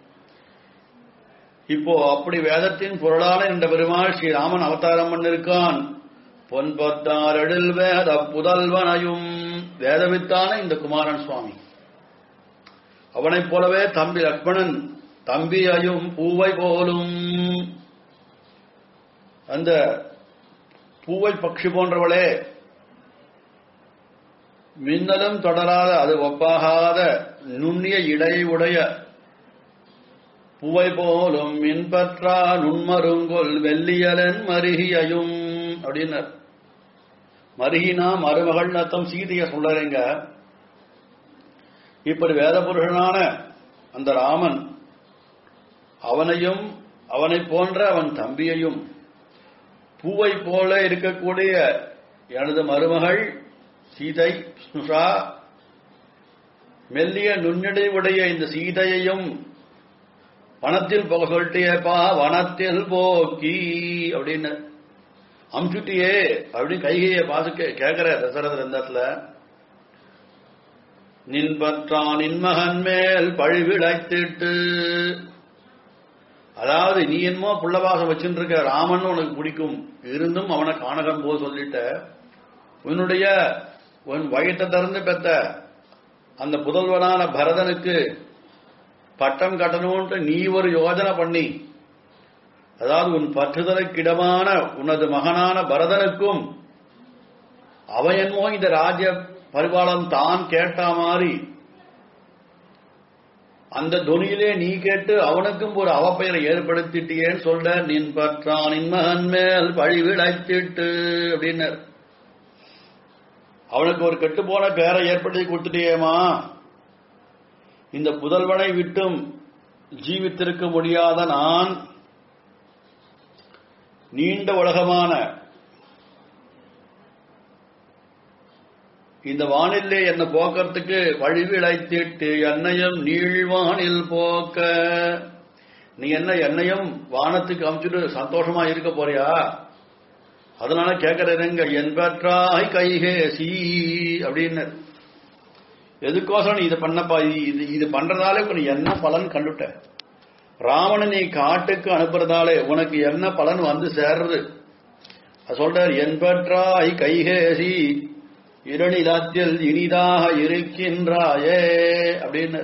இப்போ அப்படி வேதத்தின் பொருளான இந்த பெருமாள் ஸ்ரீராமன் அவதாரம் பண்ணிருக்கான் பொன்பத்தாரடில் வேத புதல்வனையும் வேதவித்தான இந்த குமாரன் சுவாமி அவனைப் போலவே தம்பி லக்ஷ்மணன் தம்பியையும் பூவை போலும் அந்த பூவை பட்சி போன்றவளே மின்னலும் தொடராத அது ஒப்பாகாத நுண்ணிய இடை உடைய பூவை போலும் மின்பற்றா நுண்மருங்கொல் வெள்ளியலன் மருகியையும் அப்படின்னார் மருகினா மருமகள் அர்த்தம் சீதைய சொல்றேங்க இப்படி வேத புருஷனான அந்த ராமன் அவனையும் அவனை போன்ற அவன் தம்பியையும் பூவை போல இருக்கக்கூடிய எனது மருமகள் சீதை ஸ்னுஷா மெல்லிய நுண்ணடை உடைய இந்த சீதையையும் வனத்தில் போக சொல்லிட்டேப்பா வனத்தில் போக்கி அப்படின்னு அம்சுட்டியே அப்படின்னு கைகையை பாசு கேட்கிற தசரதர் இந்த இடத்துல நின்பற்றான் நின்மகன் மேல் பழிவிளைத்திட்டு அதாவது நீ என்னமோ புள்ளவாசம் வச்சுட்டு இருக்க ராமன் உனக்கு பிடிக்கும் இருந்தும் அவனை காணகம் போக சொல்லிட்ட உன்னுடைய உன் வயிற்றை திறந்து பெத்த அந்த புதல்வனான பரதனுக்கு பட்டம் கட்டணும்ட்டு நீ ஒரு யோஜனை பண்ணி அதாவது உன் பற்றுதலுக்கிடமான உனது மகனான பரதனுக்கும் அவன் என்னமோ இந்த ராஜ்ய பரிபாலம் தான் கேட்ட மாதிரி அந்த துணியிலே நீ கேட்டு அவனுக்கும் ஒரு அவப்பெயரை ஏற்படுத்திட்டியேன்னு சொல்ற நின் பற்றான் நின் மகன் மேல் பழி விளைத்திட்டு அப்படின்னார் அவனுக்கு ஒரு கெட்டு போன பேரை ஏற்படுத்தி கொடுத்துட்டியேமா இந்த புதல்வனை விட்டும் ஜீவித்திருக்க முடியாத நான் நீண்ட உலகமான இந்த வானிலே என்ன போக்குறதுக்கு வழிவிளைத்திட்டு என்னையும் நீழ்வானில் போக்க நீ என்ன என்னையும் வானத்துக்கு அமிச்சுட்டு சந்தோஷமா இருக்க போறியா அதனால கேட்கறதுங்க என் பெற்றாய் கைகேசி அப்படின்னு எதுக்கோசரம் நீ இது பண்ணப்பா இது இது இது பண்றதாலே உனக்கு என்ன பலன் கண்டுட்ட ராவணனை நீ காட்டுக்கு அனுப்புறதாலே உனக்கு என்ன பலன் வந்து சேர்றது அது சொல்றார் என் பெற்றாய் கைகேசி இரணிலத்தில் இனிதாக இருக்கின்றாயே அப்படின்னு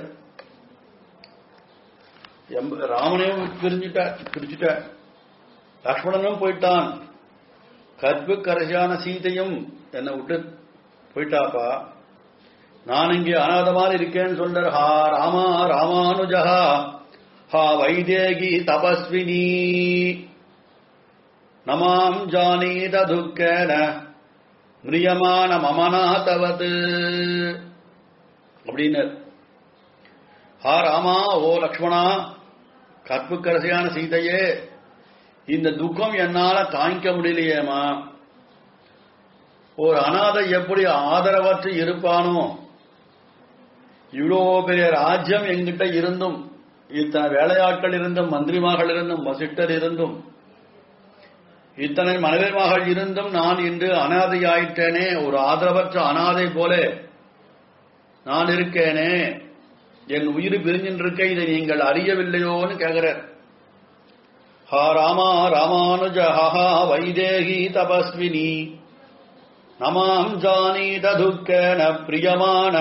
எம்ப- ராமனையும் பிரிஞ்சுட்ட பிரிச்சுட்ட லக்ஷ்மணனும் போயிட்டான் கற்பு கரசியான சீதையும் என்னை விட்டு போயிட்டாப்பா நான் இங்கே அநாதமாக இருக்கேன்னு சொல்றார் ஹா ராமா ராமானுஜஹா ஹா வைதேகி தபஸ்வினி நமாம் ஜானீத துக்கேன மிரியமான மமநாதவது அப்படின்னு ஹா ராமா ஓ லக்ஷ்மணா கற்புக்கரசியான சீதையே இந்த துக்கம் என்னால தாங்கிக்க முடியலையேமா ஒரு அனாதை எப்படி ஆதரவற்று இருப்பானோ இவ்வளோ பெரிய ராஜ்யம் எங்கிட்ட இருந்தும் இத்தனை வேலையாட்கள் இருந்தும் மந்திரிமார்கள் இருந்தும் வசிட்டர் இருந்தும் இத்தனை மனைவிமார்கள் இருந்தும் நான் இன்று அனாதையாயிட்டேனே ஒரு ஆதரவற்ற அனாதை போல நான் இருக்கேனே என் உயிர் பிரிஞ்சின்னு இருக்க இதை நீங்கள் அறியவில்லையோன்னு கேட்கிறார் ஹா ராமா ராமானுஜ ஹா வைதேகி தபஸ்வினி நமாம் ஜானீத துக்கேன பிரியமான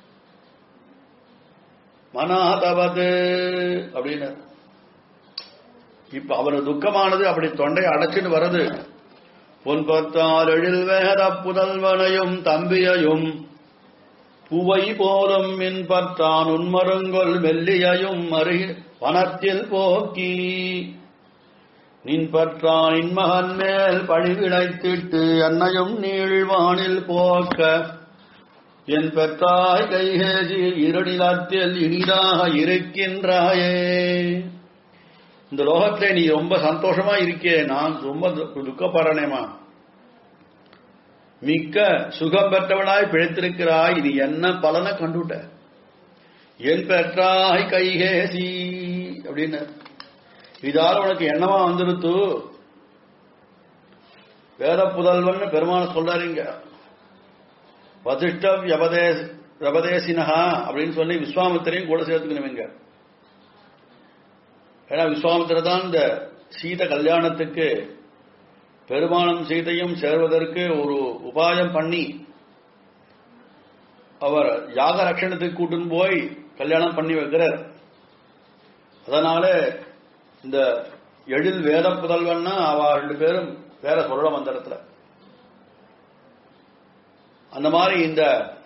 மனாதவது அப்படின்னு இப்ப அவர் துக்கமானது அப்படி தொண்டை அடைச்சிட்டு வருது பொன்பத்தால் எழில் வேத புதல்வனையும் தம்பியையும் பூவை போலும் மின்பற்றான் உன்மருங்கொல் மெல்லியையும் மறு வனத்தில் போக்கி நின்பற்றான் இன்மகன் மேல் பழி விளைத்திட்டு என்னையும் நீழ்வானில் போக்க என் பெற்றாய் கைகேசி இருநிலத்தில் இனிதாக இருக்கின்றாயே இந்த லோகத்திலே நீ ரொம்ப சந்தோஷமா இருக்கே நான் ரொம்ப து- துக்கப்படுறேனேமா மிக்க சுகம் பெற்றவளாய் பிழைத்திருக்கிறாய் இது என்ன பலனை கண்டுட்ட என் பெற்றாய் கைகேசி அப்படின்னு இதால உனக்கு என்னவா வந்துருத்து வேத புதல்வன் பெருமான சொல்றாருங்க வசிஷ்ட வியபதே வியபதேசினஹா அப்படின்னு சொல்லி விஸ்வாமித்திரையும் கூட சேர்த்துக்கணுங்க ஏன்னா விஸ்வாமித்திர தான் இந்த சீத கல்யாணத்துக்கு பெருமானும் சீதையும் சேர்வதற்கு ஒரு உபாயம் பண்ணி அவர் யாக ரட்சணத்துக்கு கூட்டுன்னு போய் கல்யாணம் பண்ணி வைக்கிறார் அதனால இந்த எழில் வேத புதல்வன்னா அவ ரெண்டு பேரும் வேற சொல்லலாம் அந்த இடத்துல அந்த மாதிரி இந்த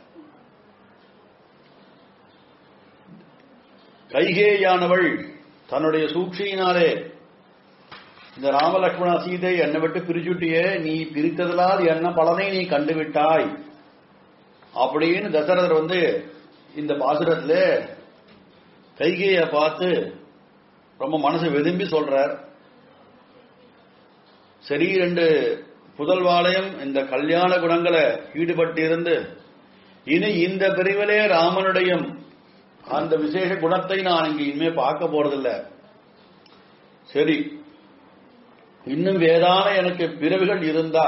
கைகேயானவள் தன்னுடைய சூழ்ச்சியினாலே இந்த ராமலக்ஷ்மண சீதை என்னை விட்டு பிரிச்சுட்டியே நீ பிரித்ததலால் என்ன பலனை நீ கண்டுவிட்டாய் அப்படின்னு தசரதர் வந்து இந்த பாசுரத்துல கைகேய பார்த்து ரொம்ப மனசு வெதும்பி சொல்றார் சரி ரெண்டு புதல்வாலயம் இந்த கல்யாண குணங்களை ஈடுபட்டு இருந்து இனி இந்த பிரிவிலே ராமனுடைய அந்த விசேஷ குணத்தை நான் இங்க இனிமே பார்க்க போறதில்ல சரி இன்னும் வேதான எனக்கு பிறவிகள் இருந்தா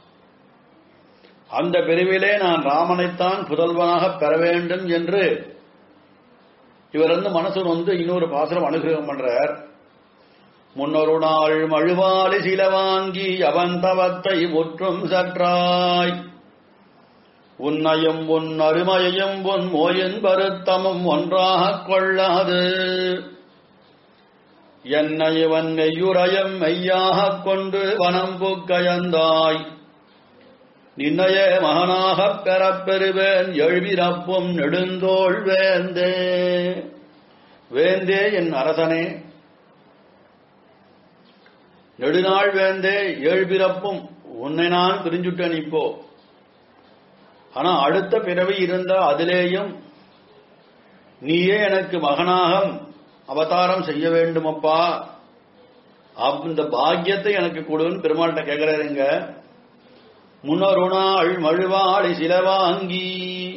அந்த பிரிவிலே நான் ராமனைத்தான் புதல்வனாக பெற வேண்டும் என்று இவர் வந்து மனசு வந்து இன்னொரு பாசுரம் அனுகிரகம் பண்றார் முன்னொரு நாள் மழுவாலி சில வாங்கி அவன் தவத்தை முற்றும் சற்றாய் உன்னையும் உன் அருமையையும் உன் மோயின் பருத்தமும் ஒன்றாகக் கொள்ளாது என்னை இவன் மெய்யுரையும் மெய்யாகக் கொண்டு வனம் புக்கயந்தாய் நின்னையே மகனாகப் பெறப் பெறுவேன் எழுபிறப்பும் நெடுந்தோள் வேந்தே வேந்தே என் அரசனே நெடுநாள் வேந்தே ஏழ்பிறப்பும் உன்னை நான் பிரிஞ்சுட்டேன் இப்போ ஆனா அடுத்த பிறவி இருந்தா அதிலேயும் நீயே எனக்கு மகனாக அவதாரம் செய்ய வேண்டுமப்பா அப் இந்த பாக்கியத்தை எனக்கு கொடுன்னு பெருமாள்கிட்ட கேட்கிறாருங்க முன்னொரு நாள் மழுவாளி சிலவாங்கி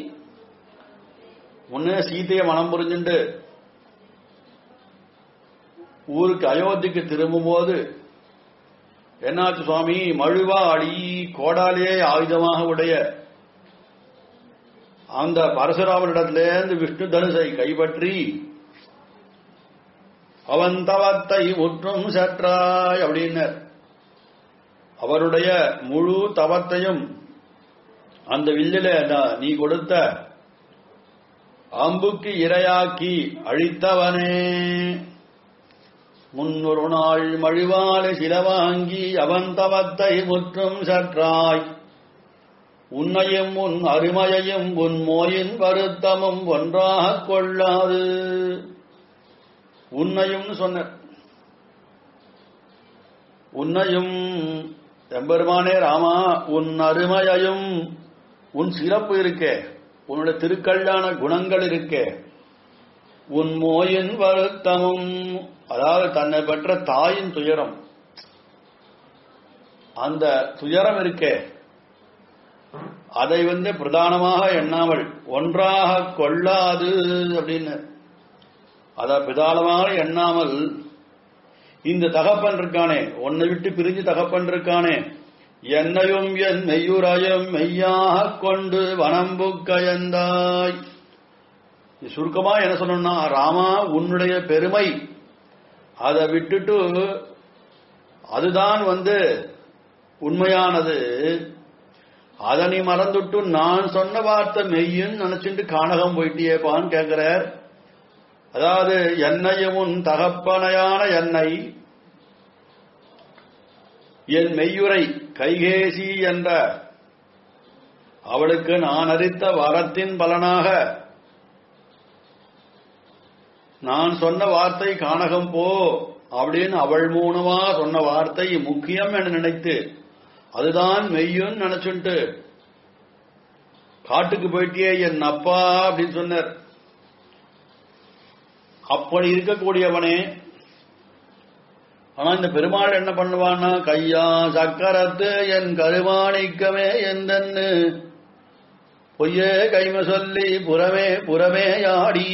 முன்னே சீதையை மனம் புரிஞ்சுண்டு ஊருக்கு அயோத்திக்கு திரும்பும்போது என்னாச்சு சுவாமி மழுவாளி கோடாலியே ஆயுதமாக உடைய அந்த பரசுராமனிடத்திலேருந்து விஷ்ணு தனுசை கைப்பற்றி அவன் தவத்தை முற்றும் சற்றாய் அப்படின்னர் அவருடைய முழு தவத்தையும் அந்த வில்லில நான் நீ கொடுத்த அம்புக்கு இரையாக்கி அழித்தவனே முன்னொரு நாள் மழிவாளை சிலவாங்கி அவன் தவத்தை முற்றும் சற்றாய் உன்னையும் உன் அருமையையும் உன் மோயின் வருத்தமும் ஒன்றாகக் கொள்ளாது உன்னையும் சொன்ன உன்னையும் எம்பெருமானே ராமா உன் அருமையையும் உன் சிறப்பு இருக்கே உன்னுடைய திருக்கல்யாண குணங்கள் இருக்கே உன் மோயின் வருத்தமும் அதாவது தன்னை பெற்ற தாயின் துயரம் அந்த துயரம் இருக்கே அதை வந்து பிரதானமாக எண்ணாமல் ஒன்றாக கொள்ளாது அப்படின்னு அத பிரதானமாக எண்ணாமல் இந்த தகப்பன் இருக்கானே உன்னை விட்டு பிரிஞ்சு தகப்பன் இருக்கானே என்னையும் என் மெய்யுரையும் மெய்யாக கொண்டு வனம்புக்கயந்தாய் சுருக்கமா என்ன சொல்லணும்னா ராமா உன்னுடைய பெருமை அதை விட்டுட்டு அதுதான் வந்து உண்மையானது அதை நீ மறந்துட்டு நான் சொன்ன வார்த்தை மெய்யுன்னு நினைச்சுட்டு கானகம் போயிட்டியேப்பான்னு கேட்கிறார் அதாவது என்னையும் உன் தகப்பனையான என்னை என் மெய்யுரை கைகேசி என்ற அவளுக்கு நான் அறித்த வரத்தின் பலனாக நான் சொன்ன வார்த்தை கானகம் போ அப்படின்னு அவள் மூலமா சொன்ன வார்த்தை முக்கியம் என நினைத்து அதுதான் மெய்யுன்னு நினைச்சுட்டு காட்டுக்கு போயிட்டியே என் அப்பா அப்படின்னு சொன்னார் அப்படி இருக்கக்கூடியவனே ஆனா இந்த பெருமாள் என்ன பண்ணுவான்னா கையா சக்கரத்து என் கருமாணிக்கமே எந்தன்னு பொய்யே கைம சொல்லி புறமே புறமே யாடி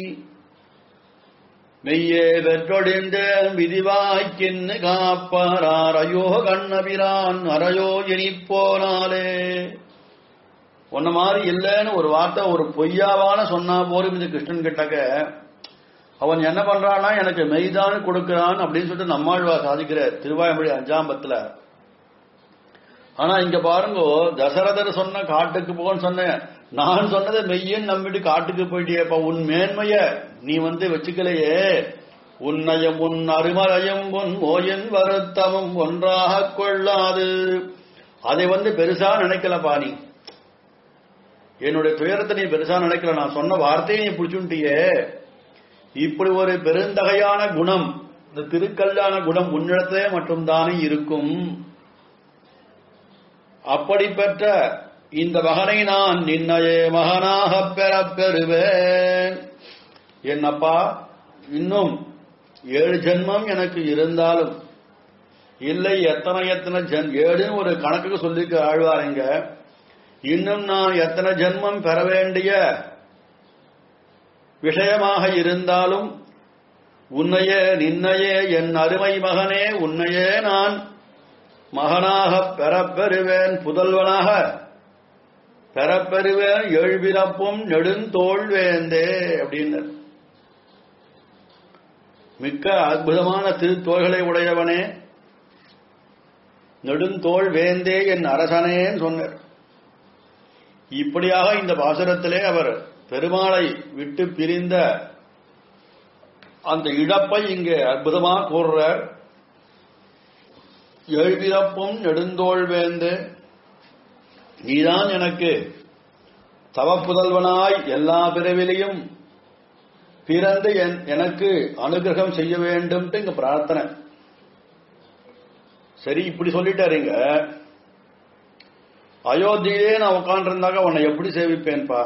மெய்யே பெற்றொடிந்த விதிவாய்க்கின்னு காப்பாரார் ஐயோ கண்ணபிரான் அறையோ இனிப்போனாலே உன்ன மாதிரி இல்லைன்னு ஒரு வார்த்தை ஒரு பொய்யாவான சொன்னா போரும் இந்த கிருஷ்ணன் கிட்டக்க அவன் என்ன பண்றான்னா எனக்கு மெய்தான் கொடுக்கிறான் அப்படின்னு சொல்லிட்டு நம்மாழ்வா சாதிக்கிறார் திருவாய்மொழி அஞ்சாம்பத்துல ஆனா இங்க பாருங்க தசரதர் சொன்ன காட்டுக்கு போன்னு சொன்னேன் நான் சொன்னதை மெய்யன்னு நம்பிட்டு காட்டுக்கு போயிட்டியப்ப உன் மேன்மைய நீ வந்து வச்சுக்கலையே உன்னையும் உன் அருமலையும் உன் ஓயன் வருத்தமும் ஒன்றாக கொள்ளாது அதை வந்து பெருசா நினைக்கலப்பா நீ என்னுடைய துயரத்தை நீ பெருசா நினைக்கல நான் சொன்ன வார்த்தையை நீ பிடிச்சுட்டியே இப்படி ஒரு பெருந்தகையான குணம் இந்த திருக்கல்யாண குணம் உன்னிடத்திலே மட்டும்தானே இருக்கும் அப்படி பெற்ற இந்த மகனை நான் நின்னையே மகனாக பெறப் பெறுவேன் என் அப்பா இன்னும் ஏழு ஜென்மம் எனக்கு இருந்தாலும் இல்லை எத்தனை எத்தனை ஜென் ஏழுன்னு ஒரு கணக்குக்கு சொல்லிக்க ஆழ்வாருங்க இன்னும் நான் எத்தனை ஜென்மம் பெற வேண்டிய விஷயமாக இருந்தாலும் உன்னையே நின்னையே என் அருமை மகனே உன்னையே நான் மகனாக பெறப்பெறுவேன் புதல்வனாக பெறப்பெறுவேன் எழுபிறப்பும் நெடுந்தோள் வேந்தே அப்படின்னு மிக்க அற்புதமான திருத்தோள்களை உடையவனே நெடுந்தோள் வேந்தே என் அரசனேன்னு சொன்னார் இப்படியாக இந்த பாசுரத்திலே அவர் பெருமாளை விட்டு பிரிந்த அந்த இழப்பை இங்கே அற்புதமாக கூறுறார் எழுபிறப்பும் நெடுந்தோள் வேந்து நீதான் எனக்கு தவப்புதல்வனாய் எல்லா பிறவிலையும் பிறந்து எனக்கு அனுகிரகம் செய்ய வேண்டும்ட்டு இங்க பிரார்த்தனை சரி இப்படி சொல்லிட்டாருங்க அயோத்தியிலே நான் உட்காண்டிருந்தாக்க உன்னை எப்படி சேவிப்பேன்பா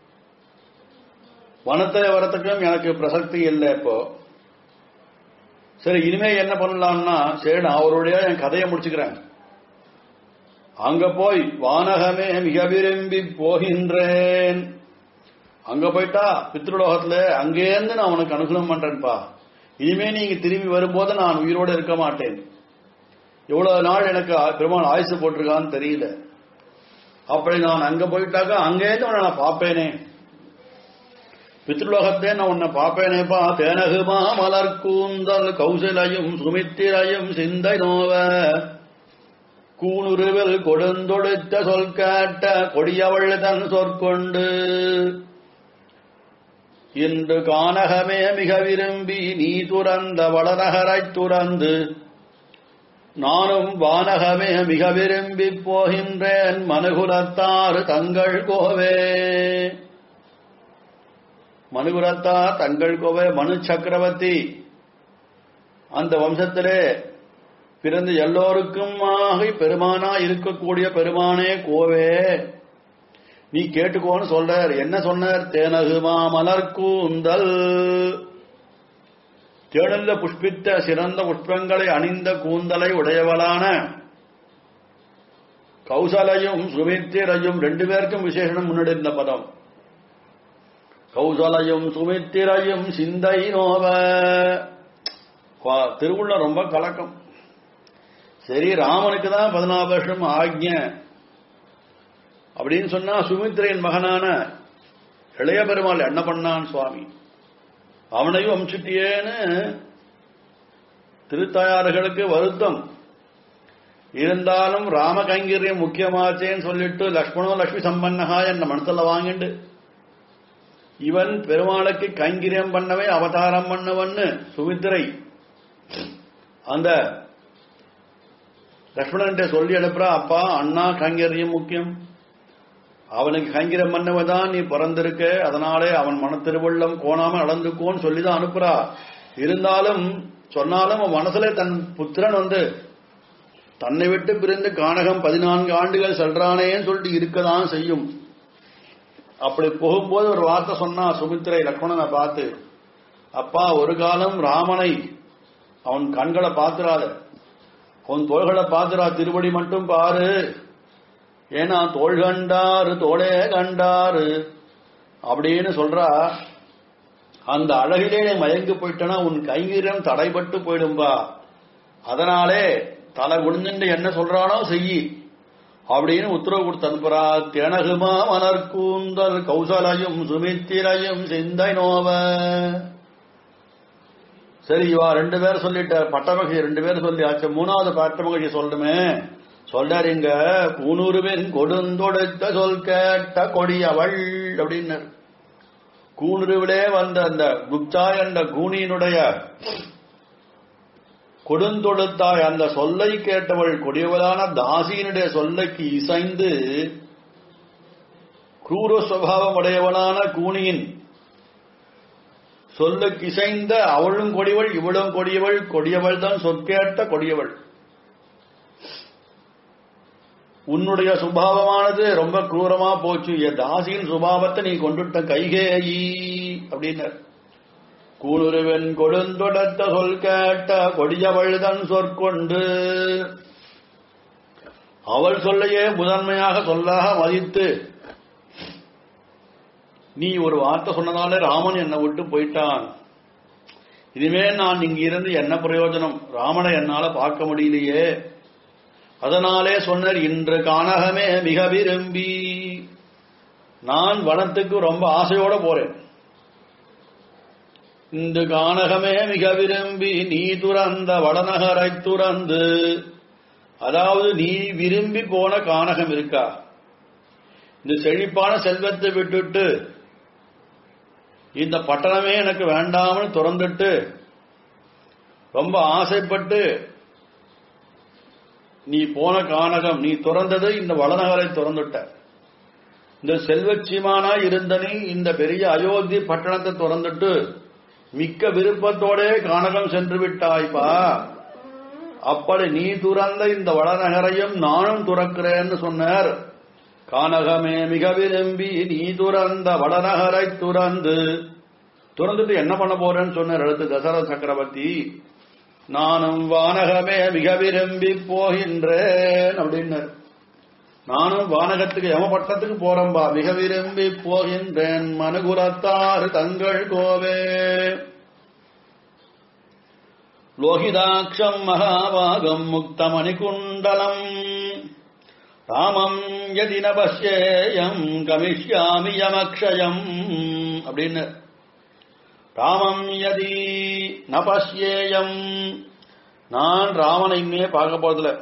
வனத்தில் வரத்துக்கும் எனக்கு பிரசக்தி இல்லை இப்போ சரி இனிமே என்ன பண்ணலாம்னா சரி நான் அவருடைய என் கதையை முடிச்சுக்கிறேன் அங்க போய் வானகமே மிக விரும்பி போகின்றேன் அங்க போயிட்டா பித்ருலோகத்துல அங்கேருந்து நான் உனக்கு அனுகூலம் பண்றேன்ப்பா இனிமே நீங்க திரும்பி வரும்போது நான் உயிரோடு இருக்க மாட்டேன் எவ்வளவு நாள் எனக்கு பெருமாள் ஆயுசு போட்டிருக்கான்னு தெரியல அப்படி நான் அங்க போயிட்டாக்கா அங்கேருந்து உன்னை நான் பார்ப்பேனே பித்ருலோகத்தே நான் உன்னை பார்ப்பேனேப்பா தேனகுமா மலர் கூந்தல் கௌசலையும் சுமித்திரையும் சிந்தை நோவ கூணுருவில் கொடுந்தொடுத்த சொல் கேட்ட கொடியவள் தன் சொற்கொண்டு இன்று கானகமே மிக விரும்பி நீ துறந்த வடநகரைத் துறந்து நானும் வானகமே மிக விரும்பி போகின்றேன் மனுகுலத்தார் தங்கள் கோவே மனுகுலத்தார் தங்கள் கோவே மனு சக்கரவர்த்தி அந்த வம்சத்திலே பிறந்து எல்லோருக்கும் பெருமானா இருக்கக்கூடிய பெருமானே கோவே நீ கேட்டுக்கோன்னு சொல்றார் என்ன சொன்னார் தேனகுமா மலர் கூந்தல் தேடல்ல புஷ்பித்த சிறந்த புஷ்பங்களை அணிந்த கூந்தலை உடையவளான கௌசலையும் சுமித்திரையும் ரெண்டு பேருக்கும் விசேஷனம் முன்னாடி இந்த பதம் கௌசலையும் சுமித்திரையும் சிந்தை நோவ திருவுள்ள ரொம்ப கலக்கம் சரி ராமனுக்கு தான் பதினாறு வருஷம் ஆக்ஞ அப்படின்னு சொன்னா சுமித்திரையின் மகனான இளைய பெருமாள் என்ன பண்ணான் சுவாமி அவனையும் அமிச்சிட்டியேன்னு திருத்தாயாறுகளுக்கு வருத்தம் இருந்தாலும் ராம கைங்கரியம் முக்கியமாச்சேன்னு சொல்லிட்டு லக்ஷ்மணோ லட்சுமி சம்பன்னகா என்ன மனசுல வாங்கிண்டு இவன் பெருமாளுக்கு கைங்கரியம் பண்ணவே அவதாரம் பண்ணவன்னு சுமித்திரை அந்த லக்ஷ்மணன்ட்ட சொல்லி அனுப்புறா அப்பா அண்ணா கைங்கரியம் முக்கியம் அவனுக்கு கைங்கிரம் பண்ணவதான் நீ பிறந்திருக்க அதனாலே அவன் மன திருவள்ளம் கோணாம நடந்துக்கோன்னு சொல்லிதான் அனுப்புறா இருந்தாலும் சொன்னாலும் அவன் மனசுல தன் புத்திரன் வந்து தன்னை விட்டு பிரிந்து கானகம் பதினான்கு ஆண்டுகள் செல்றானேன்னு சொல்லிட்டு இருக்கதான் செய்யும் அப்படி போகும்போது ஒரு வார்த்தை சொன்னா சுமித்திரை லக்ஷ்மணனை பார்த்து அப்பா ஒரு காலம் ராமனை அவன் கண்களை பார்த்துறாத அவன் தோள்களை பார்த்துறா திருவடி மட்டும் பாரு ஏன்னா தோள் கண்டாரு தோளே கண்டாரு அப்படின்னு சொல்றா அந்த அழகிலே நீ மயங்கி போயிட்டனா உன் கைங்கரியம் தடைபட்டு போயிடும்பா அதனாலே தலை குடிஞ்சுட்டு என்ன சொல்றானோ செய்யி அப்படின்னு உத்தரவு கொடுத்து அனுப்புறா திணகுமா மலர் கூந்தல் கௌசலையும் சுமித்திரையும் சிந்தை நோவ சரி இவா ரெண்டு பேர் சொல்லிட்ட பட்டமகிழி ரெண்டு பேர் சொல்லி ஆச்சு மூணாவது பட்டமகிழி சொல்லணுமே சொல்றார் இங்க கூணுருவின் கொடுந்தொடுத்த சொல் கேட்ட கொடியவள் அப்படின்னு கூணுருவிலே வந்த அந்த குப்தா என்ற கூனியினுடைய கொடுந்தொடுத்தாய் அந்த சொல்லை கேட்டவள் கொடியவளான தாசியினுடைய சொல்லைக்கு இசைந்து குரூர சுவாவம் உடையவளான கூனியின் சொல்லுக்கு இசைந்த அவளும் கொடியவள் இவளும் கொடியவள் கொடியவள் தான் சொற்கேட்ட கொடியவள் உன்னுடைய சுபாவமானது ரொம்ப குரூரமா போச்சு என் தாசியின் சுபாவத்தை நீ கொண்டுட்ட கைகேயி அப்படின்னார் கூணுருவன் கொடுந்தொடத்த சொல் கேட்ட கொடியவள் தன் சொற்கொண்டு அவள் சொல்லையே முதன்மையாக சொல்லாக மதித்து நீ ஒரு வார்த்தை சொன்னதாலே ராமன் என்னை விட்டு போயிட்டான் இனிமே நான் இங்க இருந்து என்ன பிரயோஜனம் ராமனை என்னால பார்க்க முடியலையே அதனாலே சொன்னார் இன்று கானகமே மிக விரும்பி நான் வனத்துக்கு ரொம்ப ஆசையோட போறேன் இந்த கானகமே மிக விரும்பி நீ துறந்த வடநகரை துறந்து அதாவது நீ விரும்பி போன கானகம் இருக்கா இந்த செழிப்பான செல்வத்தை விட்டுட்டு இந்த பட்டணமே எனக்கு வேண்டாம்னு துறந்துட்டு ரொம்ப ஆசைப்பட்டு நீ போன கானகம் நீ துறந்தது இந்த வளநகரை துறந்துட்ட இந்த செல்வச்சீமானா இருந்த நீ இந்த பெரிய அயோத்தி பட்டணத்தை துறந்துட்டு மிக்க விருப்பத்தோட கானகம் சென்று விட்டாய்ப்பா அப்படி நீ துறந்த இந்த வடநகரையும் நானும் துறக்கிறேன்னு சொன்னார் கானகமே மிக விரும்பி நீ துறந்த வடநகரை துறந்து துறந்துட்டு என்ன பண்ண போறேன்னு சொன்னார் அடுத்து தசரத சக்கரவர்த்தி நானும் வானகமே மிக விரும்பி போகின்றேன் அப்படின்னார் நானும் வானகத்துக்கு யமபட்டத்துக்கு போறம்பா மிக விரும்பி போகின்றேன் மனுகுலத்தாறு தங்கள் கோவே லோகிதாட்சம் மகாபாகம் முக்தமணி குண்டலம் ராமம் யதி ந பஷ்யேயம் கமிஷ்யாமி யமக்ஷயம் அப்படின்னு ராமம் யதி ந பஷ்யேயம் நான் ராமனை இனிமே பார்க்க போறதில்ல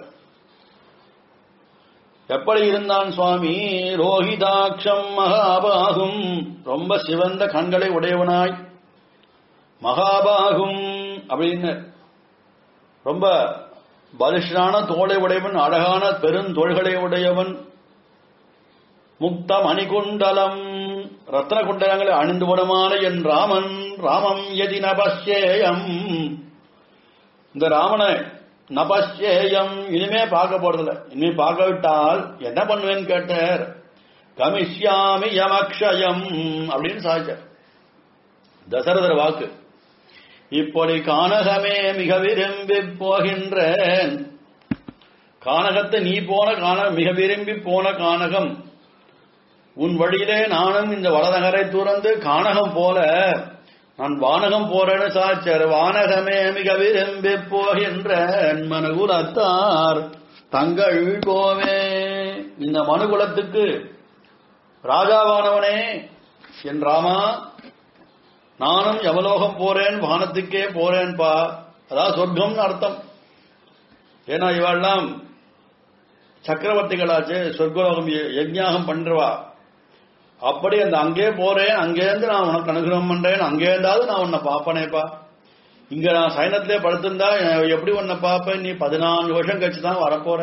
எப்படி இருந்தான் சுவாமி ரோஹிதாட்சம் மகாபாகும் ரொம்ப சிவந்த கண்களை உடையவனாய் மகாபாகும் அப்படின்னு ரொம்ப பலிஷ்டான தோளை உடையவன் அழகான பெருந்தோள்களை உடையவன் முக்த மணிகுண்டலம் ரத்ன குண்டலங்களை அணிந்து விடமான என் ராமன் ராமம் எதி நபஸ்யேயம் இந்த ராமனை நபஸ்யேயம் இனிமே பார்க்க போறதில்ல இனிமே பார்க்க விட்டால் என்ன பண்ணுவேன்னு கேட்டார் கமிஷ்யாமி யமக்ஷயம் அப்படின்னு சாதிச்சார் தசரதர் வாக்கு இப்படி கானகமே மிக விரும்பி போகின்றேன் கானகத்தை நீ போன கான மிக விரும்பி போன கானகம் உன் வழியிலே நானும் இந்த வடநகரை துறந்து கானகம் போல நான் வானகம் போறேன்னு சாச்சர் வானகமே மிக விரும்பி போகின்றேன் மனுகுலத்தார் தங்கள் கோவே இந்த மனுகுலத்துக்கு ராஜாவானவனே என் ராமா நானும் யமலோகம் போறேன் வானத்துக்கே போறேன்பா அதாவது சொர்க்கம்னு அர்த்தம் ஏன்னா இவெல்லாம் சக்கரவர்த்திகளாச்சு சொர்க்கலோகம் யஜ்ஞாகம் பண்றவா அப்படி அந்த அங்கே போறேன் அங்கேருந்து நான் உனக்கு அனுகிரகம் பண்றேன் அங்கே இருந்தாவது நான் உன்னை பாப்பனேப்பா இங்க நான் சைனத்திலே படுத்திருந்தா எப்படி உன்னை பாப்பேன் நீ பதினான்கு வருஷம் கழிச்சு தான் வரப்போற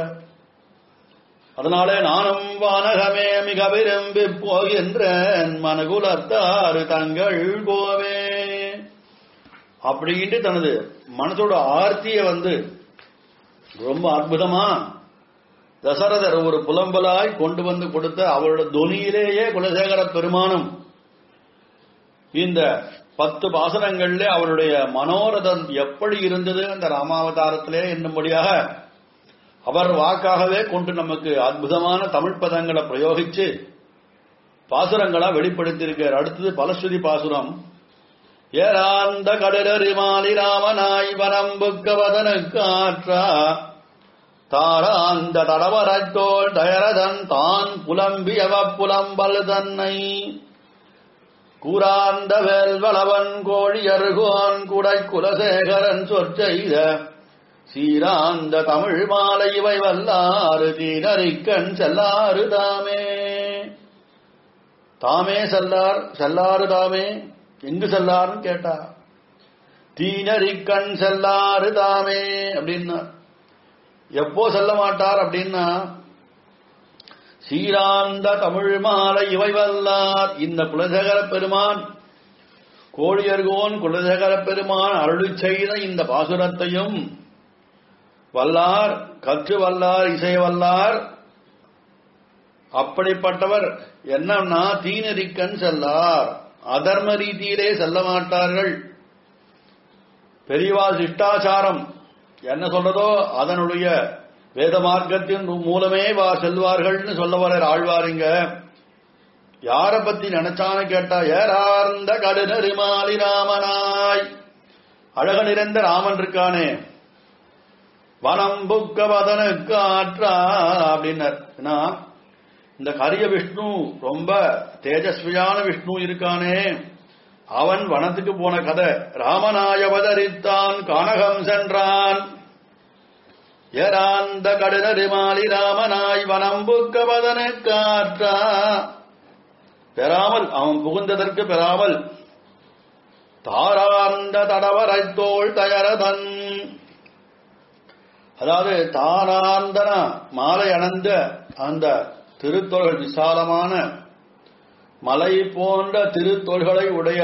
அதனாலே நானும் வானகமே மிக விரும்பி போகின்றேன் மனகுலத்தாறு தங்கள் கோவே அப்படின்ட்டு தனது மனசோட ஆர்த்திய வந்து ரொம்ப அற்புதமா தசரதர் ஒரு புலம்பலாய் கொண்டு வந்து கொடுத்த அவரோட துணியிலேயே குலசேகர பெருமானும் இந்த பத்து பாசனங்கள்ல அவருடைய மனோரதம் எப்படி இருந்தது அந்த ராமாவதாரத்திலே என்னும்படியாக அவர் வாக்காகவே கொண்டு நமக்கு அற்புதமான தமிழ் பதங்களை பிரயோகிச்சு பாசுரங்களா வெளிப்படுத்தியிருக்கார் அடுத்தது பலஸ்ருதி பாசுரம் ஏராந்த கடலறிமாலி ராமனாய் வரம்புக்கவதனுக்கு ஆற்றா தாராந்த தடவரட்டோள் தயரதன் தான் புலம்பியவ புலம்பல் தன்னை கூறாந்த வேல்வளவன் கோழியர்கோன் குடை குலசேகரன் சொற்செய்த சீராந்த தமிழ் மாலை இவை வல்லாறு தீனரிக்கண் செல்லாறு தாமே தாமே செல்லார் செல்லாறு தாமே எங்கு செல்லாருன்னு கேட்டா தீனரிக்கண் செல்லாறு தாமே அப்படின்னா எப்போ செல்ல மாட்டார் அப்படின்னா சீராந்த தமிழ் மாலை இவை வல்லார் இந்த குலசேகர பெருமான் கோழியர்கோன் குலசேகர பெருமான் அருளி செய்த இந்த பாசுரத்தையும் வல்லார் கற்று வல்லார் இசை வல்லார் அப்படிப்பட்டவர் என்னன்னா தீனரிக்கன் செல்லார் அதர்ம ரீதியிலே செல்ல மாட்டார்கள் பெரியவா சிஷ்டாச்சாரம் என்ன சொல்றதோ அதனுடைய வேத மார்க்கத்தின் மூலமே வா செல்வார்கள்னு சொல்ல வர ஆழ்வாருங்க யார பத்தி நினைச்சான்னு கேட்டா ஏறார்ந்த கடுநெருமாலி ராமனாய் அழக நிறைந்த ராமன் இருக்கானே வனம் புக்க வதனுக்கு ஆற்றா அப்படின்னார் ஏன்னா இந்த கரிய விஷ்ணு ரொம்ப தேஜஸ்வியான விஷ்ணு இருக்கானே அவன் வனத்துக்கு போன கதை ராமனாய் அவதரித்தான் கானகம் சென்றான் ஏராந்த கடுநரிமாலி ராமனாய் வனம்புக்க வதனுக்கு ஆற்றா பெறாமல் அவன் புகுந்ததற்கு பெறாமல் தாராந்த தடவரை தோல் தயரதன் அதாவது தாராந்தன மாலை அணந்த அந்த திருத்தோள்கள் விசாலமான மலை போன்ற திருத்தோள்களை உடைய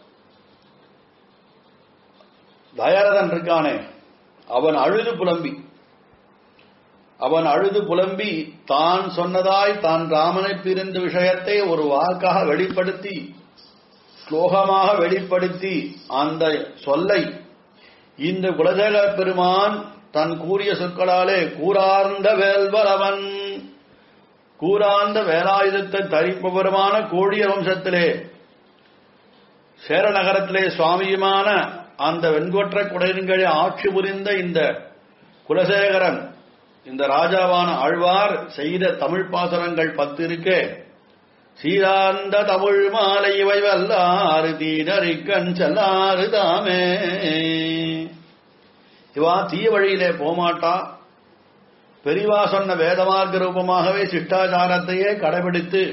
தயரதன் இருக்கானே அவன் அழுது புலம்பி அவன் அழுது புலம்பி தான் சொன்னதாய் தான் ராமனை பிரிந்த விஷயத்தை ஒரு வாக்காக வெளிப்படுத்தி ஸ்லோகமாக வெளிப்படுத்தி அந்த சொல்லை இந்த குலசேகர பெருமான் தன் கூறிய சொற்களாலே கூறார்ந்த வேல்வலவன் கூறார்ந்த வேலாயுதத்தை தரிப்பவருமான கோழிய வம்சத்திலே சேர நகரத்திலே சுவாமியுமான அந்த வெண்கொற்ற குடையன்களை ஆட்சி புரிந்த இந்த குலசேகரன் இந்த ராஜாவான ஆழ்வார் செய்த தமிழ் பாசனங்கள் பத்து இருக்கே சீராந்த தமிழ் மாலை இவை வல்லாறு தீனரிக்கண் செல்லாறு தாமே இவா தீய வழியிலே போமாட்டா பெரிவா சொன்ன வேதமார்க்க ரூபமாகவே சிஷ்டாச்சாரத்தையே கடைபிடித்து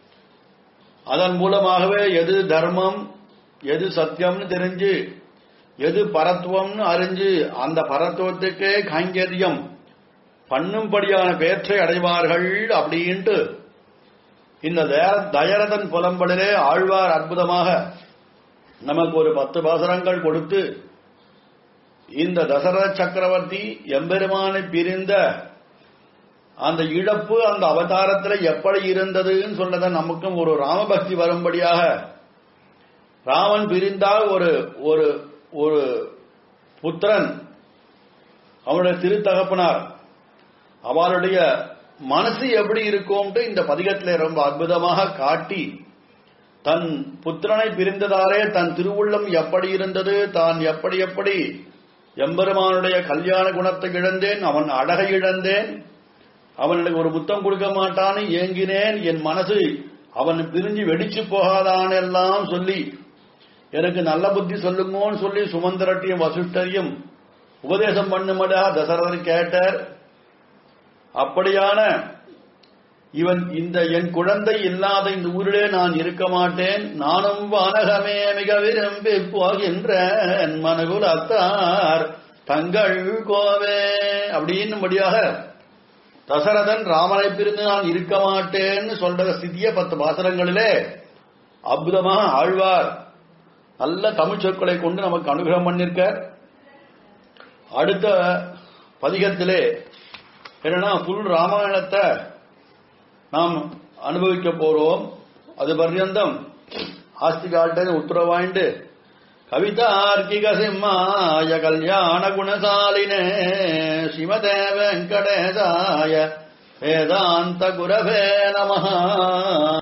அதன் மூலமாகவே எது தர்மம் எது சத்தியம்னு தெரிஞ்சு எது பரத்துவம்னு அறிஞ்சு அந்த பரத்துவத்துக்கே கைங்கரியம் பண்ணும்படியான பேற்றை அடைவார்கள் அப்படின்ட்டு இந்த தய- தயரதன் புலம்பலிலே ஆழ்வார் அற்புதமாக நமக்கு ஒரு பத்து பாசரங்கள் கொடுத்து இந்த தசரத சக்கரவர்த்தி எம்பெருமானை பிரிந்த அந்த இழப்பு அந்த அவதாரத்தில் எப்படி இருந்ததுன்னு சொன்னதை நமக்கும் ஒரு ராமபக்தி வரும்படியாக ராமன் பிரிந்தால் ஒரு ஒரு ஒரு புத்திரன் அவனுடைய திருத்தகப்பனார் அவளுடைய மனசு எப்படி இருக்கும்ட்டு இந்த பதிகத்திலே ரொம்ப அற்புதமாக காட்டி தன் புத்திரனை பிரிந்ததாலே தன் திருவுள்ளம் எப்படி இருந்தது தான் எப்படி எப்படி எம்பெருமானுடைய கல்யாண குணத்தை இழந்தேன் அவன் அழகை இழந்தேன் அவன் எனக்கு ஒரு முத்தம் கொடுக்க மாட்டான்னு ஏங்கினேன் என் மனசு அவன் பிரிஞ்சு வெடிச்சு போகாதான் எல்லாம் சொல்லி எனக்கு நல்ல புத்தி சொல்லுங்கன்னு சொல்லி சுமந்திரட்டையும் வசுஷ்டரையும் உபதேசம் பண்ணும்படியா தசரதர் கேட்டார் அப்படியான இவன் இந்த என் குழந்தை இல்லாத இந்த ஊரிலே நான் இருக்க மாட்டேன் நானும் வானகமே மிக விரும்பி போகின்ற என் மனகுல அத்தார் தங்கள் கோவே அப்படின்னும்படியாக தசரதன் ராமனை பிரிந்து நான் இருக்க மாட்டேன்னு சொல்ற ஸ்திதிய பத்து பாசனங்களிலே அற்புதமாக ஆழ்வார் நல்ல தமிழ் சொற்களை கொண்டு நமக்கு அனுகிரகம் பண்ணிருக்கார் அடுத்த பதிகத்திலே என்னன்னா புல் ராமாயணத்தை நாம் அனுபவிக்க போறோம் அது பர்யந்தம் ஆஸ்திகாட்ட உத்தரவாயிண்டு கவிதார்க்கிக சிம்மாய கல்யாண குணசாலினே ஸ்ரீமதே வெங்கடேசாய வேதாந்த குரவே நமஹ